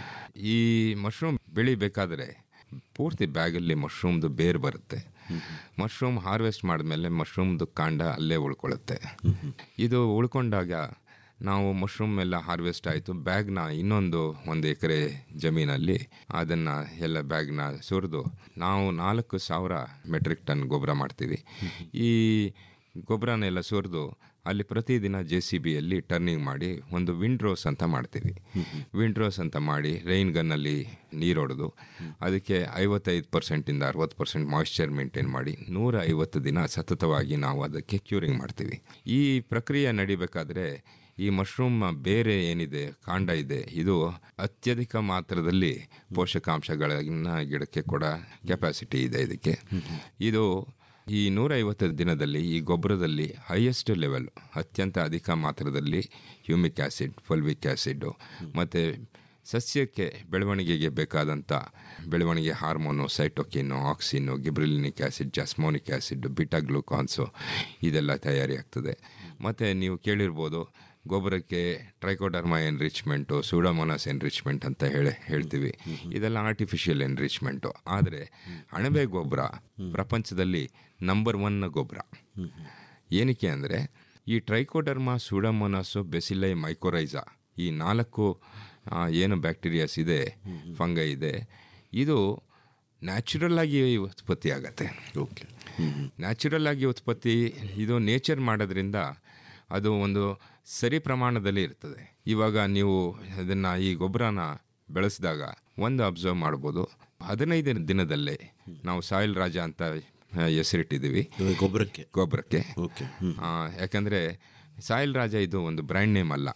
ಈ ಮಶ್ರೂಮ್ ಬೆಳಿಬೇಕಾದ್ರೆ ಪೂರ್ತಿ ಬ್ಯಾಗಲ್ಲಿ ಮಶ್ರೂಮ್ದು ಬೇರು ಬರುತ್ತೆ ಮಶ್ರೂಮ್ ಹಾರ್ವೆಸ್ಟ್ ಮಾಡಿದ್ಮೇಲೆ ಮಶ್ರೂಮ್ದು ಕಾಂಡ ಅಲ್ಲೇ ಉಳ್ಕೊಳ್ಳುತ್ತೆ ಇದು ಉಳ್ಕೊಂಡಾಗ ನಾವು ಮಶ್ರೂಮ್ ಎಲ್ಲ ಹಾರ್ವೆಸ್ಟ್ ಆಯಿತು ಬ್ಯಾಗ್ನ ಇನ್ನೊಂದು ಒಂದು ಎಕರೆ ಜಮೀನಲ್ಲಿ ಅದನ್ನು ಎಲ್ಲ ಬ್ಯಾಗ್ನ ಸುರಿದು ನಾವು ನಾಲ್ಕು ಸಾವಿರ ಮೆಟ್ರಿಕ್ ಟನ್ ಗೊಬ್ಬರ ಮಾಡ್ತೀವಿ ಈ ಗೊಬ್ಬರನೆಲ್ಲ ಸುರಿದು ಅಲ್ಲಿ ಪ್ರತಿದಿನ ಜೆ ಸಿ ಬಿಯಲ್ಲಿ ಟರ್ನಿಂಗ್ ಮಾಡಿ ಒಂದು ವಿಂಡ್ರೋಸ್ ಅಂತ ಮಾಡ್ತೀವಿ ವಿಂಡ್ರೋಸ್ ಅಂತ ಮಾಡಿ ರೈನ್ ಗನ್ನಲ್ಲಿ ನೀರು ಹೊಡೆದು ಅದಕ್ಕೆ ಐವತ್ತೈದು ಪರ್ಸೆಂಟಿಂದ ಅರವತ್ತು ಪರ್ಸೆಂಟ್ ಮಾಯಿಶ್ಚರ್ ಮೇಂಟೈನ್ ಮಾಡಿ ನೂರ ಐವತ್ತು ದಿನ ಸತತವಾಗಿ ನಾವು ಅದಕ್ಕೆ ಕ್ಯೂರಿಂಗ್ ಮಾಡ್ತೀವಿ ಈ ಪ್ರಕ್ರಿಯೆ ನಡಿಬೇಕಾದ್ರೆ ಈ ಮಶ್ರೂಮ್ ಬೇರೆ ಏನಿದೆ ಕಾಂಡ ಇದೆ ಇದು ಅತ್ಯಧಿಕ ಮಾತ್ರದಲ್ಲಿ ಪೋಷಕಾಂಶಗಳನ್ನ ಗಿಡಕ್ಕೆ ಕೊಡೋ ಕೆಪಾಸಿಟಿ ಇದೆ ಇದಕ್ಕೆ ಇದು ಈ ನೂರೈವತ್ತು ದಿನದಲ್ಲಿ ಈ ಗೊಬ್ಬರದಲ್ಲಿ ಹೈಯೆಸ್ಟ್ ಲೆವೆಲ್ ಅತ್ಯಂತ ಅಧಿಕ ಮಾತ್ರದಲ್ಲಿ ಹ್ಯೂಮಿಕ್ ಆ್ಯಸಿಡ್ ಫಲ್ವಿಕ್ ಆ್ಯಸಿಡ್ಡು ಮತ್ತು ಸಸ್ಯಕ್ಕೆ ಬೆಳವಣಿಗೆಗೆ ಬೇಕಾದಂಥ ಬೆಳವಣಿಗೆ hormone cytokinin auxin gibberellic acid jasmonic acid beta glucans ಇದೆಲ್ಲ ತಯಾರಿಯಾಗ್ತದೆ ಮತ್ತು ನೀವು ಕೇಳಿರ್ಬೋದು ಗೊಬ್ಬರಕ್ಕೆ ಟ್ರೈಕೋಡರ್ಮ ಎನ್ರಿಚ್ಮೆಂಟು ಸೂಡೋಮೋನಾಸ್ ಎನ್ರಿಚ್ಮೆಂಟ್ ಅಂತ ಹೇಳಿ ಹೇಳ್ತೀವಿ ಇದೆಲ್ಲ ಆರ್ಟಿಫಿಷಿಯಲ್ ಎನ್ರಿಚ್ಮೆಂಟು ಆದರೆ ಅಣಬೆ ಗೊಬ್ಬರ ಪ್ರಪಂಚದಲ್ಲಿ ನಂಬರ್ ಒನ್ ಗೊಬ್ಬರ ಏನಕ್ಕೆ ಅಂದರೆ ಈ ಟ್ರೈಕೋಡರ್ಮ ಸೂಡೋಮೋನಾಸು ಬೆಸಿಲೈ ಮೈಕೋರೈಸಾ ಈ ನಾಲ್ಕು ಆ, ಏನು ಬ್ಯಾಕ್ಟೀರಿಯಾಸ್ ಇದೆ ಫಂಗೈ ಇದೆ ಇದು ನ್ಯಾಚುರಲ್ ಆಗಿ ಉತ್ಪತ್ತಿ ಆಗತ್ತೆ ಓಕೆ ನ್ಯಾಚುರಲ್ ಆಗಿ ಉತ್ಪತ್ತಿ ಇದು ನೇಚರ್ ಮಾಡೋದ್ರಿಂದ ಅದು ಒಂದು ಸರಿ ಪ್ರಮಾಣದಲ್ಲಿ ಇರ್ತದೆ ಇವಾಗ ನೀವು ಅದನ್ನು ಈ ಗೊಬ್ಬರನ ಬೆಳೆಸಿದಾಗ ಒಂದು ಅಬ್ಸರ್ವ್ ಮಾಡ್ಬೋದು ಹದಿನೈದು ದಿನದಲ್ಲೇ ನಾವು ಸಾಯಿಲ್ ರಾಜ ಅಂತ ಆ, ಹೆಸರಿಟ್ಟಿದ್ದೀವಿ ಗೊಬ್ಬರಕ್ಕೆ ಗೊಬ್ಬರಕ್ಕೆ ಓಕೆ ಆ, ಯಾಕಂದ್ರೆ ಸಾಯಿಲ್ ರಾಜ ಇದು ಒಂದು ಬ್ರ್ಯಾಂಡ್ ನೇಮ್ ಅಲ್ಲ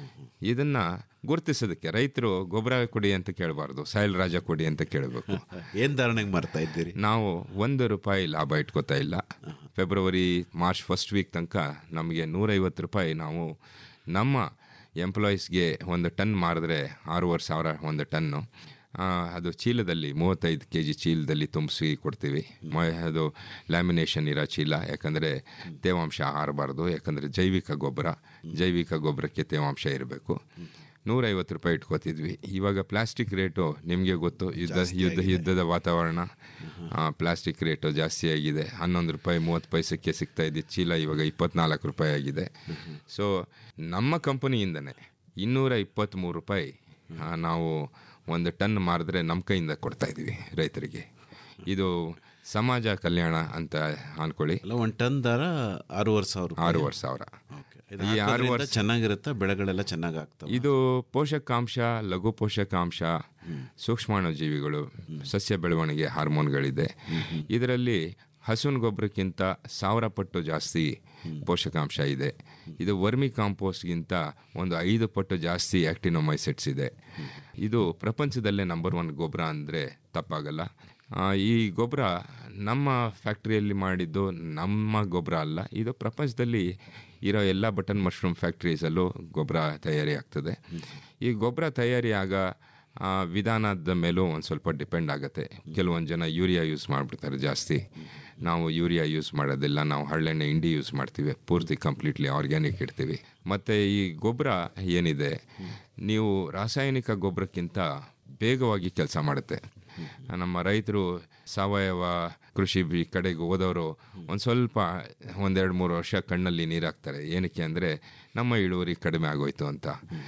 ಇದನ್ನ ಗುರುತಿಸೋದಕ್ಕೆ ರೈತರು ಗೊಬ್ಬರ ಕೊಡಿ ಅಂತ ಕೇಳಬಾರ್ದು ಸಾಯಿಲ್ ರಾಜ ಕೊಡಿ ಅಂತ ಕೇಳಬೇಕು ಏನು ಧಾರಣೆಗೆ ಮಾರ್ತಾ ಇದ್ದೀರಿ ನಾವು ಒಂದು ರೂಪಾಯಿ ಲಾಭ ಇಟ್ಕೋತಾ ಇಲ್ಲ ಫೆಬ್ರವರಿ ಮಾರ್ಚ್ ಫಸ್ಟ್ ವೀಕ್ ತನಕ ನಮಗೆ ನೂರೈವತ್ತು ರೂಪಾಯಿ ನಾವು ನಮ್ಮ ಎಂಪ್ಲಾಯೀಸ್ಗೆ ಒಂದು ಟನ್ ಮಾರಿದ್ರೆ ಆರೂವರೆ ಸಾವಿರ ಒಂದು ಟನ್ನು ಆ, ಅದು ಚೀಲದಲ್ಲಿ ಮೂವತ್ತೈದು ಕೆ ಜಿ ಚೀಲದಲ್ಲಿ ತುಂಬಿಸಿ ಕೊಡ್ತೀವಿ ಮ ಅದು ಲ್ಯಾಮಿನೇಷನ್ ಇರೋ ಚೀಲ ಯಾಕಂದರೆ ತೇವಾಂಶ ಹಾರಬಾರ್ದು ಯಾಕಂದರೆ ಜೈವಿಕ ಗೊಬ್ಬರ ಜೈವಿಕ ಗೊಬ್ಬರಕ್ಕೆ ತೇವಾಂಶ ಇರಬೇಕು ನೂರೈವತ್ತು ರೂಪಾಯಿ ಇಟ್ಕೋತಿದ್ವಿ ಇವಾಗ ಪ್ಲಾಸ್ಟಿಕ್ ರೇಟು ನಿಮಗೆ ಗೊತ್ತು ಯುದ್ಧ ಯುದ್ಧ ಯುದ್ಧದ ವಾತಾವರಣ ಪ್ಲಾಸ್ಟಿಕ್ ರೇಟು ಜಾಸ್ತಿ ಆಗಿದೆ ಹನ್ನೊಂದು ರೂಪಾಯಿ ಮೂವತ್ತು ಪೈಸಕ್ಕೆ ಸಿಗ್ತಾ ಇದ್ದ ಚೀಲ ಇವಾಗ ಇಪ್ಪತ್ನಾಲ್ಕು ರೂಪಾಯಿ ಆಗಿದೆ ಸೊ ನಮ್ಮ ಕಂಪನಿಯಿಂದನೇ ಇನ್ನೂರ ಇಪ್ಪತ್ತ್ಮೂರು ರೂಪಾಯಿ ಆ, ನಾವು ಒಂದು ಟನ್ ಮಾರಿದ್ರೆ ನಮ್ಮ ಕೈಯಿಂದ ಕೊಡ್ತಾ ಇದ್ದೀವಿ ರೈತರಿಗೆ ಇದು ಸಮಾಜ ಕಲ್ಯಾಣ ಅಂತ ಅನ್ಕೊಳ್ಳಿ ಅಲ್ಲ ಒಂದು ಟನ್ ದರ ಆರೂವರೆ ಸಾವಿರ ರೂಪಾಯಿ. ಆರೂವರೆ ಸಾವಿರ ಓಕೆ. ಇದು ಈ ಆರು ಹಾಕೋದ್ರಿಂದ ವರ್ಷ ಚೆನ್ನಾಗಿರುತ್ತಾ ಬೆಳೆಗಳೆಲ್ಲ ಚೆನ್ನಾಗಿ ಆಗ್ತವೆ ಇದು ಪೋಷಕಾಂಶ ಲಘು ಪೋಷಕಾಂಶ ಸೂಕ್ಷ್ಮಾಣುಜೀವಿಗಳು ಸಸ್ಯ ಬೆಳವಣಿಗೆ ಹಾರ್ಮೋನ್ಗಳಿದೆ ಇದರಲ್ಲಿ ಹಸುವಿನ ಗೊಬ್ಬರಕ್ಕಿಂತ ಸಾವಿರ ಪಟ್ಟು ಜಾಸ್ತಿ ಪೋಷಕಾಂಶ ಇದೆ ಇದು ವರ್ಮಿ ಕಾಂಪೋಸ್ಟ್ಗಿಂತ ಒಂದು ಐದು ಪಟ್ಟು ಜಾಸ್ತಿ ಆಕ್ಟಿನೋಮೈಸೆಟ್ಸ್ ಇದೆ ಇದು ಪ್ರಪಂಚದಲ್ಲೇ ನಂಬರ್ ಒನ್ ಗೊಬ್ಬರ ಅಂದರೆ ತಪ್ಪಾಗಲ್ಲ ಆ, ಈ ಗೊಬ್ಬರ ನಮ್ಮ ಫ್ಯಾಕ್ಟ್ರಿಯಲ್ಲಿ ಮಾಡಿದ್ದು ನಮ್ಮ ಗೊಬ್ಬರ ಅಲ್ಲ ಇದು ಪ್ರಪಂಚದಲ್ಲಿ ಇರೋ ಎಲ್ಲ ಬಟನ್ ಮಶ್ರೂಮ್ ಫ್ಯಾಕ್ಟ್ರೀಸಲ್ಲೂ ಗೊಬ್ಬರ ತಯಾರಿ ಆಗ್ತದೆ ಈ ಗೊಬ್ಬರ ತಯಾರಿ ಆಗ ಆ, ವಿಧಾನದ ಮೇಲೂ ಒಂದು ಸ್ವಲ್ಪ ಡಿಪೆಂಡ್ ಆಗುತ್ತೆ ಕೆಲವೊಂದು ಜನ ಯೂರಿಯಾ ಯೂಸ್ ಮಾಡಿಬಿಡ್ತಾರೆ ಜಾಸ್ತಿ ನಾವು ಯೂರಿಯಾ ಯೂಸ್ ಮಾಡೋದಿಲ್ಲ ನಾವು ಹಳ್ಳೆಣ್ಣೆ ಹಿಂಡಿ ಯೂಸ್ ಮಾಡ್ತೀವಿ ಪೂರ್ತಿ ಕಂಪ್ಲೀಟ್ಲಿ ಆರ್ಗ್ಯಾನಿಕ್ ಇಡ್ತೀವಿ ಮತ್ತು ಈ ಗೊಬ್ಬರ ಏನಿದೆ ನೀವು ರಾಸಾಯನಿಕ ಗೊಬ್ಬರಕ್ಕಿಂತ ಬೇಗವಾಗಿ ಕೆಲಸ ಮಾಡುತ್ತೆ ನಮ್ಮ ರೈತರು ಸಾವಯವ ಕೃಷಿ ಬಿ- ಕಡೆಗೆ ಹೋದವರು ಒಂದು ಸ್ವಲ್ಪ ಒಂದೆರಡು ಮೂರು ವರ್ಷ ಕಣ್ಣಲ್ಲಿ ನೀರು ಹಾಕ್ತಾರೆ ಏನಕ್ಕೆ ಅಂದರೆ ನಮ್ಮ ಇಳುವರಿ ಕಡಿಮೆ ಆಗೋಯ್ತು ಅಂತ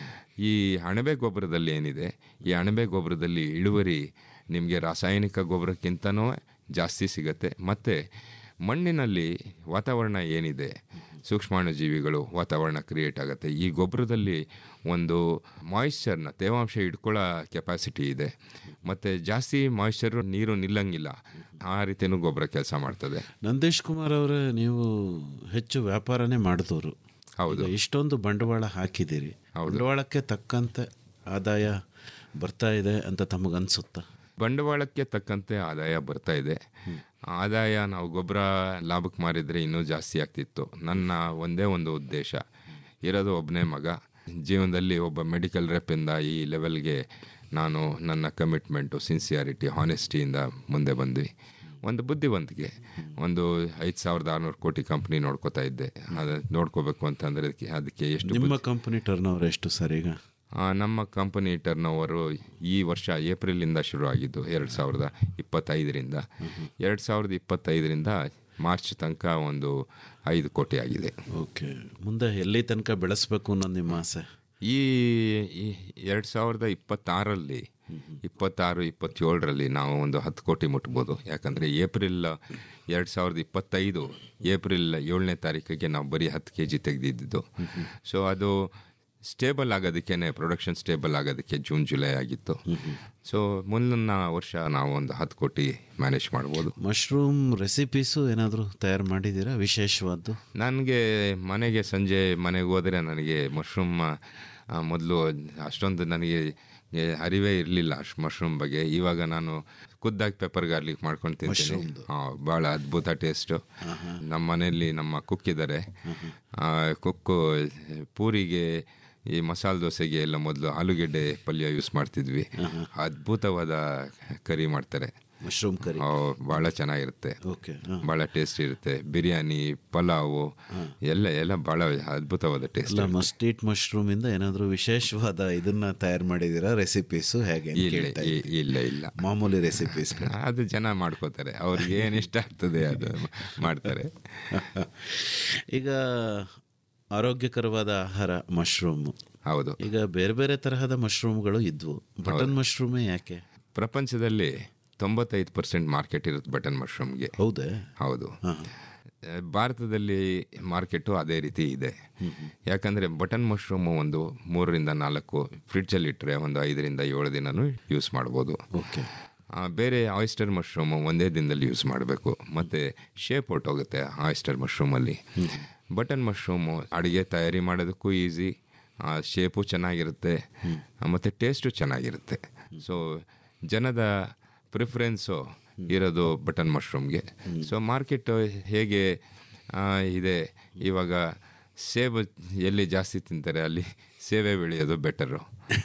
ಈ ಅಣಬೆ ಗೊಬ್ಬರದಲ್ಲಿ ಏನಿದೆ ಈ ಅಣಬೆ ಗೊಬ್ಬರದಲ್ಲಿ ಇಳುವರಿ ನಿಮಗೆ ರಾಸಾಯನಿಕ ಗೊಬ್ಬರಕ್ಕಿಂತನೂ ಜಾಸ್ತಿ ಸಿಗತ್ತೆ ಮತ್ತು ಮಣ್ಣಿನಲ್ಲಿ ವಾತಾವರಣ ಏನಿದೆ ಸೂಕ್ಷ್ಮಾಣುಜೀವಿಗಳು ವಾತಾವರಣ ಕ್ರಿಯೇಟ್ ಆಗುತ್ತೆ ಈ ಗೊಬ್ಬರದಲ್ಲಿ ಒಂದು ಮಾಯಿಶ್ಚರ್ನ ತೇವಾಂಶ ಇಟ್ಕೊಳ್ಳೋ ಕೆಪಾಸಿಟಿ ಇದೆ ಮತ್ತು ಜಾಸ್ತಿ ಮಾಯಿಶ್ಚರು ನೀರು ನಿಲ್ಲಂಗಿಲ್ಲ ಆ ರೀತಿಯೂ ಗೊಬ್ಬರ ಕೆಲಸ ಮಾಡ್ತದೆ ನಂದೀಶ್ ಕುಮಾರ್ ಅವರೇ ನೀವು ಹೆಚ್ಚು ವ್ಯಾಪಾರನೇ ಮಾಡಿದವರು ಹೌದು ಈಗ ಇಷ್ಟೊಂದು ಬಂಡವಾಳ ಹಾಕಿದ್ದೀರಿ ಬಂಡವಾಳಕ್ಕೆ ತಕ್ಕಂತೆ ಆದಾಯ ಬರ್ತಾ ಇದೆ ಅಂತ ತಮಗನ್ಸುತ್ತಾ ಬಂಡವಾಳಕ್ಕೆ ತಕ್ಕಂತೆ ಆದಾಯ ಬರ್ತಾ ಇದೆ ಆದಾಯ ನಾವು ಗೊಬ್ಬರ ಲಾಭಕ್ಕೆ ಮಾರಿದರೆ ಇನ್ನೂ ಜಾಸ್ತಿ ಆಗ್ತಿತ್ತು ನನ್ನ ಒಂದೇ ಒಂದು ಉದ್ದೇಶ ಇರೋದು ಒಬ್ಬನೇ ಮಗ ಜೀವನದಲ್ಲಿ ಒಬ್ಬ ಮೆಡಿಕಲ್ ರೆಪ್ಪಿಂದ ಈ ಲೆವೆಲ್ಗೆ ನಾನು ನನ್ನ ಕಮಿಟ್ಮೆಂಟು ಸಿನ್ಸಿಯಾರಿಟಿ ಹಾನೆಸ್ಟಿಯಿಂದ ಮುಂದೆ ಬಂದ್ವಿ ಒಂದು ಬುದ್ಧಿವಂತಿಕೆ ಒಂದು ಐದು ಸಾವಿರದ ಆರುನೂರು ಕೋಟಿ ಕಂಪ್ನಿ ನೋಡ್ಕೋತಾ ಇದ್ದೆ ಅದು ನೋಡ್ಕೋಬೇಕು ಅಂತಂದರೆ ಅದಕ್ಕೆ ಅದಕ್ಕೆ ಎಷ್ಟು ನಿಮ್ಮ ಕಂಪನಿ ಟರ್ನ್ ಓವರ್ ಎಷ್ಟು ಸರ್ ಈಗ ಆ, ನಮ್ಮ ಕಂಪನಿ ಟರ್ನ್ ಓವರು ಈ ವರ್ಷ ಏಪ್ರಿಲಿಂದ ಶುರು ಆಗಿದ್ದು ಎರಡು ಸಾವಿರದ ಇಪ್ಪತ್ತೈದರಿಂದ ಎರಡು ಸಾವಿರದ ಇಪ್ಪತ್ತೈದರಿಂದ ಮಾರ್ಚ್ ತನಕ ಒಂದು ಐದು ಕೋಟಿ ಆಗಿದೆ ಓಕೆ ಮುಂದೆ ಎಲ್ಲಿ ತನಕ ಬೆಳೆಸ್ಬೇಕು ಅನ್ನೋದು ನಿಮ್ಮ ಆಸೆ ಈ ಎರಡು ಸಾವಿರದ ಇಪ್ಪತ್ತಾರರಲ್ಲಿ ಇಪ್ಪತ್ತಾರು ಇಪ್ಪತ್ತೇಳರಲ್ಲಿ ನಾವು ಒಂದು ಹತ್ತು ಕೋಟಿ ಮುಟ್ಬೋದು ಯಾಕಂದರೆ ಏಪ್ರಿಲ್ ಎರಡು ಸಾವಿರದ ಇಪ್ಪತ್ತೈದು ಏಪ್ರಿಲ್ ಏಳನೇ ತಾರೀಕಿಗೆ ನಾವು ಬರೀ ಹತ್ತು ಕೆ ಜಿ ತೆಗೆದಿದ್ದು ಸೊ ಅದು ಸ್ಟೇಬಲ್ ಆಗೋದಕ್ಕೆ ಪ್ರೊಡಕ್ಷನ್ ಸ್ಟೇಬಲ್ ಆಗೋದಕ್ಕೆ ಜೂನ್ ಜುಲೈ ಆಗಿತ್ತು ಸೊ ಮುಂದಿನ ವರ್ಷ ನಾವು ಒಂದು ಹತ್ತು ಕೋಟಿ ಮ್ಯಾನೇಜ್ ಮಾಡ್ಬೋದು ಮಶ್ರೂಮ್ ರೆಸಿಪೀಸು ಏನಾದರೂ ತಯಾರು ಮಾಡಿದ್ದೀರಾ ವಿಶೇಷವಾದ್ದು ನನಗೆ ಮನೆಗೆ ಸಂಜೆ ಮನೆಗೆ ಹೋದರೆ ನನಗೆ ಮಶ್ರೂಮ್ ಮೊದಲು ಅಷ್ಟೊಂದು ನನಗೆ ಏ, ಅರಿವೇ ಇರಲಿಲ್ಲ ಅಷ್ಟು ಮಶ್ರೂಮ್ ಬಗ್ಗೆ ಇವಾಗ ನಾನು ಖುದ್ದಾಗಿ ಪೆಪ್ಪರ್ ಗಾರ್ಲಿಕ್ ಮಾಡ್ಕೊಂಡು ತಿಂತೀನಿ ಹಾಂ ಭಾಳ ಅದ್ಭುತ ಟೇಸ್ಟು ನಮ್ಮ ಮನೆಯಲ್ಲಿ ನಮ್ಮ ಕುಕ್ ಇದ್ದಾರೆ ಕುಕ್ಕು ಪೂರಿಗೆ ಈ ಮಸಾಲೆ ದೋಸೆಗೆ ಎಲ್ಲ ಮೊದಲು ಆಲೂಗೆಡ್ಡೆ ಪಲ್ಯ ಯೂಸ್ ಮಾಡ್ತಿದ್ವಿ ಅದ್ಭುತವಾದ ಕರಿ ಮಾಡ್ತಾರೆ ಮಶ್ರೂಮ್ ಕರಿ ಭಾಳ ಚೆನ್ನಾಗಿರುತ್ತೆ ಓಕೆ ಭಾಳ ಟೇಸ್ಟ್ ಇರುತ್ತೆ ಬಿರಿಯಾನಿ ಪಲಾವು ಎಲ್ಲ ಎಲ್ಲ ಭಾಳ ಅದ್ಭುತವಾದ ಟೇಸ್ಟ್ ಇಲ್ಲ ಮಸ್ಟೀಟ್ ಮಶ್ರೂಮಿಂದ ಏನಾದರೂ ವಿಶೇಷವಾದ ಇದನ್ನ ತಯಾರು ಮಾಡಿದ್ದೀರಾ ರೆಸಿಪೀಸು ಹೇಗೆ ಅಂತ ಇಲ್ಲ ಕೇಳ್ತಾ ಇ- ಇದ್ದೀನಿ. ಇಲ್ಲ ಇಲ್ಲ ಮಾಮೂಲಿ ರೆಸಿಪೀಸ್ ಅದು ಜನ ಮಾಡ್ಕೋತಾರೆ ಅವ್ರಿಗೆ ಏನು ಇಷ್ಟ ಆಗ್ತದೆ ಅದು ಮಾಡ್ತಾರೆ ಈಗ ಆರೋಗ್ಯಕರವಾದ ಆಹಾರ ಮಶ್ರೂಮ್ ಹೌದು ಈಗ ಬೇರೆ ಬೇರೆ ತರಹದ ಮಶ್ರೂಮ್ಗಳು ಇದ್ವು ಬಟನ್ ಮಶ್ರೂಮೇ ಯಾಕೆ ಪ್ರಪಂಚದಲ್ಲಿ ತೊಂಬತ್ತೈದು ಪರ್ಸೆಂಟ್ ಮಾರ್ಕೆಟ್ ಇರುತ್ತೆ ಬಟನ್ ಮಶ್ರೂಮ್ಗೆ ಹೌದೇ ಹೌದು ಭಾರತದಲ್ಲಿ ಮಾರ್ಕೆಟು ಅದೇ ರೀತಿ ಇದೆ ಯಾಕಂದರೆ ಬಟನ್ ಮಶ್ರೂಮು ಒಂದು ಮೂರರಿಂದ ನಾಲ್ಕು ಫ್ರಿಡ್ಜಲ್ಲಿ ಇಟ್ಟರೆ ಒಂದು ಐದರಿಂದ ಏಳು ದಿನನೂ ಯೂಸ್ ಮಾಡ್ಬೋದು ಓಕೆ ಆ, ಬೇರೆ ಆಯಿಸ್ಟರ್ ಮಶ್ರೂಮು ಒಂದೇ ದಿನದಲ್ಲಿ ಯೂಸ್ ಮಾಡಬೇಕು ಮತ್ತು ಶೇಪ್ ಹೊರ್ಟೋಗುತ್ತೆ ಆಯಿಸ್ಟರ್ ಮಶ್ರೂಮಲ್ಲಿ ಬಟನ್ ಮಶ್ರೂಮು ಅಡುಗೆ ತಯಾರಿ ಮಾಡೋದಕ್ಕೂ ಈಸಿ ಶೇಪು ಚೆನ್ನಾಗಿರುತ್ತೆ ಮತ್ತು ಟೇಸ್ಟು ಚೆನ್ನಾಗಿರುತ್ತೆ ಸೊ ಜನದ ಪ್ರಿಫರೆನ್ಸು ಇರೋದು ಬಟನ್ ಮಶ್ರೂಮ್ಗೆ ಸೊ ಮಾರ್ಕೆಟ್ ಹೇಗೆ ಆ, ಇದೆ ಇವಾಗ ಸೇಬು ಎಲ್ಲಿ ಜಾಸ್ತಿ ತಿಂತಾರೆ ಅಲ್ಲಿ ಸೇವೆ ಬೆಳೆಯೋದು ಬೆಟರು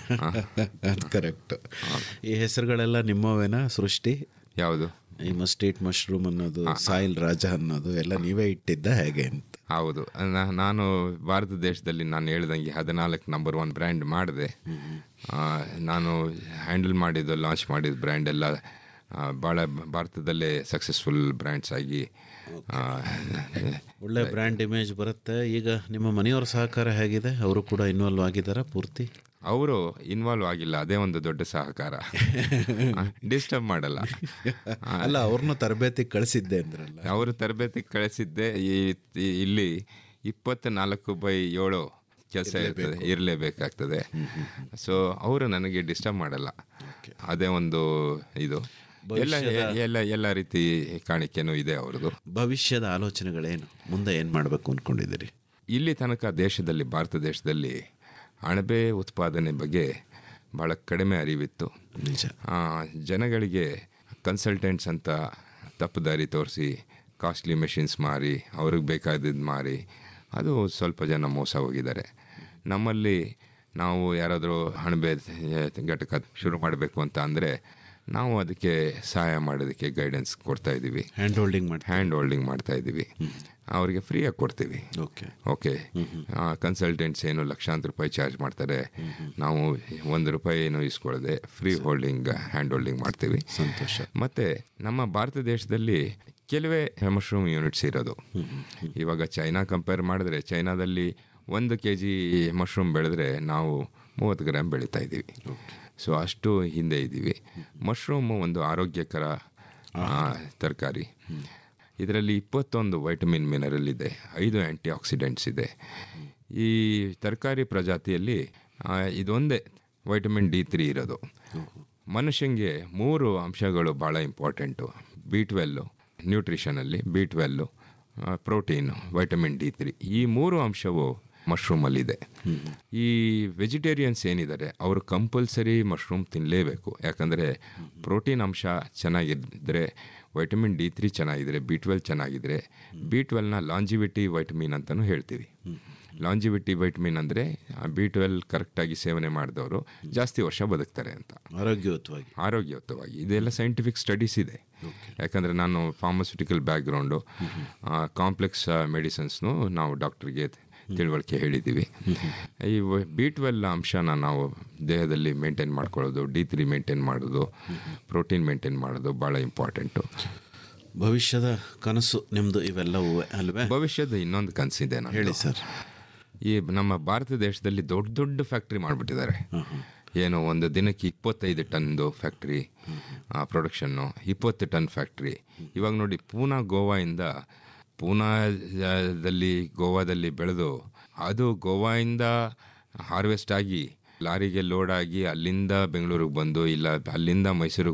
ಅದು ಕರೆಕ್ಟ್ ಈ ಹೆಸರುಗಳೆಲ್ಲ ನಿಮ್ಮವೇನಾ ಸೃಷ್ಟಿ ಯಾವುದು ಈ ಮಸ್ಟೀಟ್ ಮಶ್ರೂಮ್ ಅನ್ನೋದು ಸಾಯಿಲ್ ರಾಜ ಅನ್ನೋದು ಎಲ್ಲ ನೀವೇ ಇಟ್ಟಿದ್ದ ಹೇಗೆ ಅಂತ ಹೌದು ನಾ- ನಾನು ಭಾರತ ದೇಶದಲ್ಲಿ ನಾನು ಹೇಳ್ದಂಗೆ ಹದಿನಾಲ್ಕು ನಂಬರ್ ಒನ್ ಬ್ರ್ಯಾಂಡ್ ಮಾಡಿದೆ ನಾನು ಹ್ಯಾಂಡಲ್ ಮಾಡಿದ್ದು ಲಾಂಚ್ ಮಾಡಿದ ಬ್ರ್ಯಾಂಡ್ ಎಲ್ಲ ಆ, ಭಾಳ ಭಾರತದಲ್ಲೇ ಸಕ್ಸಸ್ಫುಲ್ ಬ್ರ್ಯಾಂಡ್ಸ್ ಆಗಿ ಆ, ಒಳ್ಳೆ ಬ್ರ್ಯಾಂಡ್ ಇಮೇಜ್ ಬರುತ್ತೆ ಈಗ ನಿಮ್ಮ ಮನೆಯವರ ಸಹಕಾರ ಹೇಗಿದೆ ಅವರು ಕೂಡ ಇನ್ವಾಲ್ವ್ ಆಗಿದ್ದಾರಾ ಪೂರ್ತಿ ಅವರು ಇನ್ವಾಲ್ವ್ ಆಗಿಲ್ಲ ಅದೇ ಒಂದು ದೊಡ್ಡ ಸಹಕಾರ ಡಿಸ್ಟರ್ಬ್ ಮಾಡಲ್ಲ ಅಲ್ಲ ಅವ್ರನ್ನ ತರಬೇತಿ ಕಳಿಸಿದ್ದೆ ಅಂದ್ರಲ್ಲ ಅವರು ತರಬೇತಿ ಕಳಿಸಿದ್ದೆ ಈ ಈ- ಇಲ್ಲಿ ಇಪ್ಪತ್ತ ನಾಲ್ಕು ಬೈ ಏಳು ಕೆಲಸ ಇರ್ತದೆ ಇರಲೇಬೇಕಾಗ್ತದೆ ಸೊ ಅವರು ನನಗೆ ಡಿಸ್ಟರ್ಬ್ ಮಾಡಲ್ಲ ಅದೇ ಒಂದು ಇದು ಎಲ್ಲ ಎಲ್ಲ ಎಲ್ಲ ರೀತಿ ಕಾಣಿಕೆನೂ ಇದೆ ಅವ್ರದ್ದು ಭವಿಷ್ಯದ ಆಲೋಚನೆಗಳೇನು ಮುಂದೆ ಏನು ಮಾಡಬೇಕು ಅಂದ್ಕೊಂಡಿದ್ದೀರಿ ಇಲ್ಲಿ ತನಕ ದೇಶದಲ್ಲಿ ಭಾರತ ದೇಶದಲ್ಲಿ ಅಣಬೆ ಉತ್ಪಾದನೆ ಬಗ್ಗೆ ಭಾಳ ಕಡಿಮೆ ಅರಿವಿತ್ತು ನಿಜ ಆ, ಜನಗಳಿಗೆ ಕನ್ಸಲ್ಟೆಂಟ್ಸ್ ಅಂತ ತಪ್ಪು ದಾರಿ ತೋರಿಸಿ ಕಾಸ್ಟ್ಲಿ ಮೆಷಿನ್ಸ್ ಮಾರಿ ಅವ್ರಿಗೆ ಬೇಕಾದದ್ದು ಮಾರಿ ಅದು ಸ್ವಲ್ಪ ಜನ ಮೋಸ ಹೋಗಿದ್ದಾರೆ ನಮ್ಮಲ್ಲಿ ನಾವು ಯಾರಾದರೂ ಅಣಬೆ ಘಟಕ ಶುರು ಮಾಡಬೇಕು ಅಂತ ಅಂದರೆ ನಾವು ಅದಕ್ಕೆ ಸಹಾಯ ಮಾಡೋದಕ್ಕೆ ಗೈಡೆನ್ಸ್ ಕೊಡ್ತಾ ಇದ್ದೀವಿ ಹ್ಯಾಂಡ್ ಹೋಲ್ಡಿಂಗ್ ಮಾಡಿ ಹ್ಯಾಂಡ್ ಹೋಲ್ಡಿಂಗ್ ಮಾಡ್ತಾ ಇದ್ದೀವಿ ಅವರಿಗೆ ಫ್ರೀಯಾಗಿ ಕೊಡ್ತೀವಿ ಓಕೆ ಓಕೆ ಕನ್ಸಲ್ಟೆಂಟ್ಸ್ ಏನು ಲಕ್ಷಾಂತರ ರೂಪಾಯಿ ಚಾರ್ಜ್ ಮಾಡ್ತಾರೆ ನಾವು ಒಂದು ರೂಪಾಯಿ ಏನು ಇಸ್ಕೊಳ್ಳದೆ ಫ್ರೀ ಹೋಲ್ಡಿಂಗ್ ಹ್ಯಾಂಡ್ ಹೋಲ್ಡಿಂಗ್ ಮಾಡ್ತೀವಿ ಸಂತೋಷ ಮತ್ತು ನಮ್ಮ ಭಾರತ ದೇಶದಲ್ಲಿ ಕೆಲವೇ ಮಶ್ರೂಮ್ ಯೂನಿಟ್ಸ್ ಇರೋದು ಇವಾಗ ಚೈನಾ ಕಂಪೇರ್ ಮಾಡಿದ್ರೆ ಚೈನಾದಲ್ಲಿ ಒಂದು ಕೆ ಜಿ ಮಶ್ರೂಮ್ ಬೆಳೆದ್ರೆ ನಾವು ಮೂವತ್ತು ಗ್ರಾಮ್ ಬೆಳೀತಾ ಇದ್ದೀವಿ ಸೊ ಅಷ್ಟು ಹಿಂದೆ ಇದ್ದೀವಿ ಮಶ್ರೂಮು ಒಂದು ಆರೋಗ್ಯಕರ ತರಕಾರಿ ಇದರಲ್ಲಿ ಇಪ್ಪತ್ತೊಂದು ವೈಟಮಿನ್ ಮಿನರಲ್ ಇದೆ ಐದು ಆ್ಯಂಟಿ ಆಕ್ಸಿಡೆಂಟ್ಸ್ ಇದೆ ಈ ತರಕಾರಿ ಪ್ರಜಾತಿಯಲ್ಲಿ ಆ, ಇದೊಂದೇ ವೈಟಮಿನ್ ಡಿ ತ್ರೀ ಇರೋದು ಮನುಷ್ಯಂಗೆ ಮೂರು ಅಂಶಗಳು ಭಾಳ ಇಂಪಾರ್ಟೆಂಟು ಬಿ ಟ್ವೆಲ್ಲು ನ್ಯೂಟ್ರಿಷನಲ್ಲಿ B twelve protein vitamin D three ಈ ಮೂರು ಅಂಶವು ಮಶ್ರೂಮಲ್ಲಿದೆ ಈ ವೆಜಿಟೇರಿಯನ್ಸ್ ಏನಿದ್ದಾರೆ ಅವರು ಕಂಪಲ್ಸರಿ ಮಶ್ರೂಮ್ ತಿನ್ನಲೇಬೇಕು ಯಾಕಂದರೆ ಪ್ರೋಟೀನ್ ಅಂಶ ಚೆನ್ನಾಗಿದ್ದರೆ ವೈಟಮಿನ್ ಡಿ ತ್ರೀ ಚೆನ್ನಾಗಿದ್ರೆ ಬಿ ಟ್ವೆಲ್ ಚೆನ್ನಾಗಿದ್ರೆ ಬಿ ಟ್ವೆಲ್ನ ಲಾಂಜಿವಿಟಿ ವೈಟಮಿನ್ ಅಂತಲೂ ಹೇಳ್ತೀವಿ ಲಾಂಜಿವಿಟಿ ವೈಟಮಿನ್ ಅಂದರೆ ಬಿ ಟ್ವೆಲ್ ಕರೆಕ್ಟಾಗಿ ಸೇವನೆ ಮಾಡಿದವರು ಜಾಸ್ತಿ ವರ್ಷ ಬದುಕ್ತಾರೆ ಅಂತ ಆರೋಗ್ಯಯುತವಾಗಿ ಆರೋಗ್ಯಯುತವಾಗಿ ಇದೆಲ್ಲ ಸೈಂಟಿಫಿಕ್ ಸ್ಟಡೀಸ್ ಇದೆ ಯಾಕಂದರೆ ನಾನು ಫಾರ್ಮಸ್ಯೂಟಿಕಲ್ ಬ್ಯಾಕ್ಗ್ರೌಂಡು ಕಾಂಪ್ಲೆಕ್ಸ್ ಮೆಡಿಸಿನ್ಸ್ನು ನಾವು ಡಾಕ್ಟ್ರಿಗೆ ತಿಳುವಳಿಕೆ ಹೇಳಿದ್ದೀವಿ ಈ ಬಿ ಟ್ವೆಲ್ ಅಂಶನ ನಾವು ದೇಹದಲ್ಲಿ ಮೇಂಟೈನ್ ಮಾಡ್ಕೊಳ್ಳೋದು ಡಿ ತ್ರೀ ಮೇಂಟೈನ್ ಮಾಡೋದು ಪ್ರೋಟೀನ್ ಮೇಂಟೈನ್ ಮಾಡೋದು ಭಾಳ ಇಂಪಾರ್ಟೆಂಟು ಭವಿಷ್ಯದ ಕನಸು ನಿಮ್ಮದು ಇವೆಲ್ಲವೂ ಅಲ್ವೇ ಭವಿಷ್ಯದ ಇನ್ನೊಂದು ಕನಸಿದೆ ನಾನು ಹೇಳಿ ಸರ್ ಈ ನಮ್ಮ ಭಾರತ ದೇಶದಲ್ಲಿ ದೊಡ್ಡ ದೊಡ್ಡ ಫ್ಯಾಕ್ಟ್ರಿ ಮಾಡಿಬಿಟ್ಟಿದ್ದಾರೆ ಏನು ಒಂದು ದಿನಕ್ಕೆ ಇಪ್ಪತ್ತೈದು ಟನ್ದು ಫ್ಯಾಕ್ಟ್ರಿ ಪ್ರೊಡಕ್ಷನ್ನು ಇಪ್ಪತ್ತು ಟನ್ ಫ್ಯಾಕ್ಟ್ರಿ ಇವಾಗ ನೋಡಿ ಪೂನಾ ಗೋವಾಯಿಂದ ಪೂನಾದಲ್ಲಿ ಗೋವಾದಲ್ಲಿ ಬೆಳೆದು ಅದು ಗೋವಾಯಿಂದ ಹಾರ್ವೆಸ್ಟ್ ಆಗಿ ಲಾರಿಗೆ ಲೋಡ್ ಆಗಿ ಅಲ್ಲಿಂದ ಬೆಂಗಳೂರಿಗೆ ಬಂದು ಇಲ್ಲ ಅಲ್ಲಿಂದ ಮೈಸೂರಿಗೆ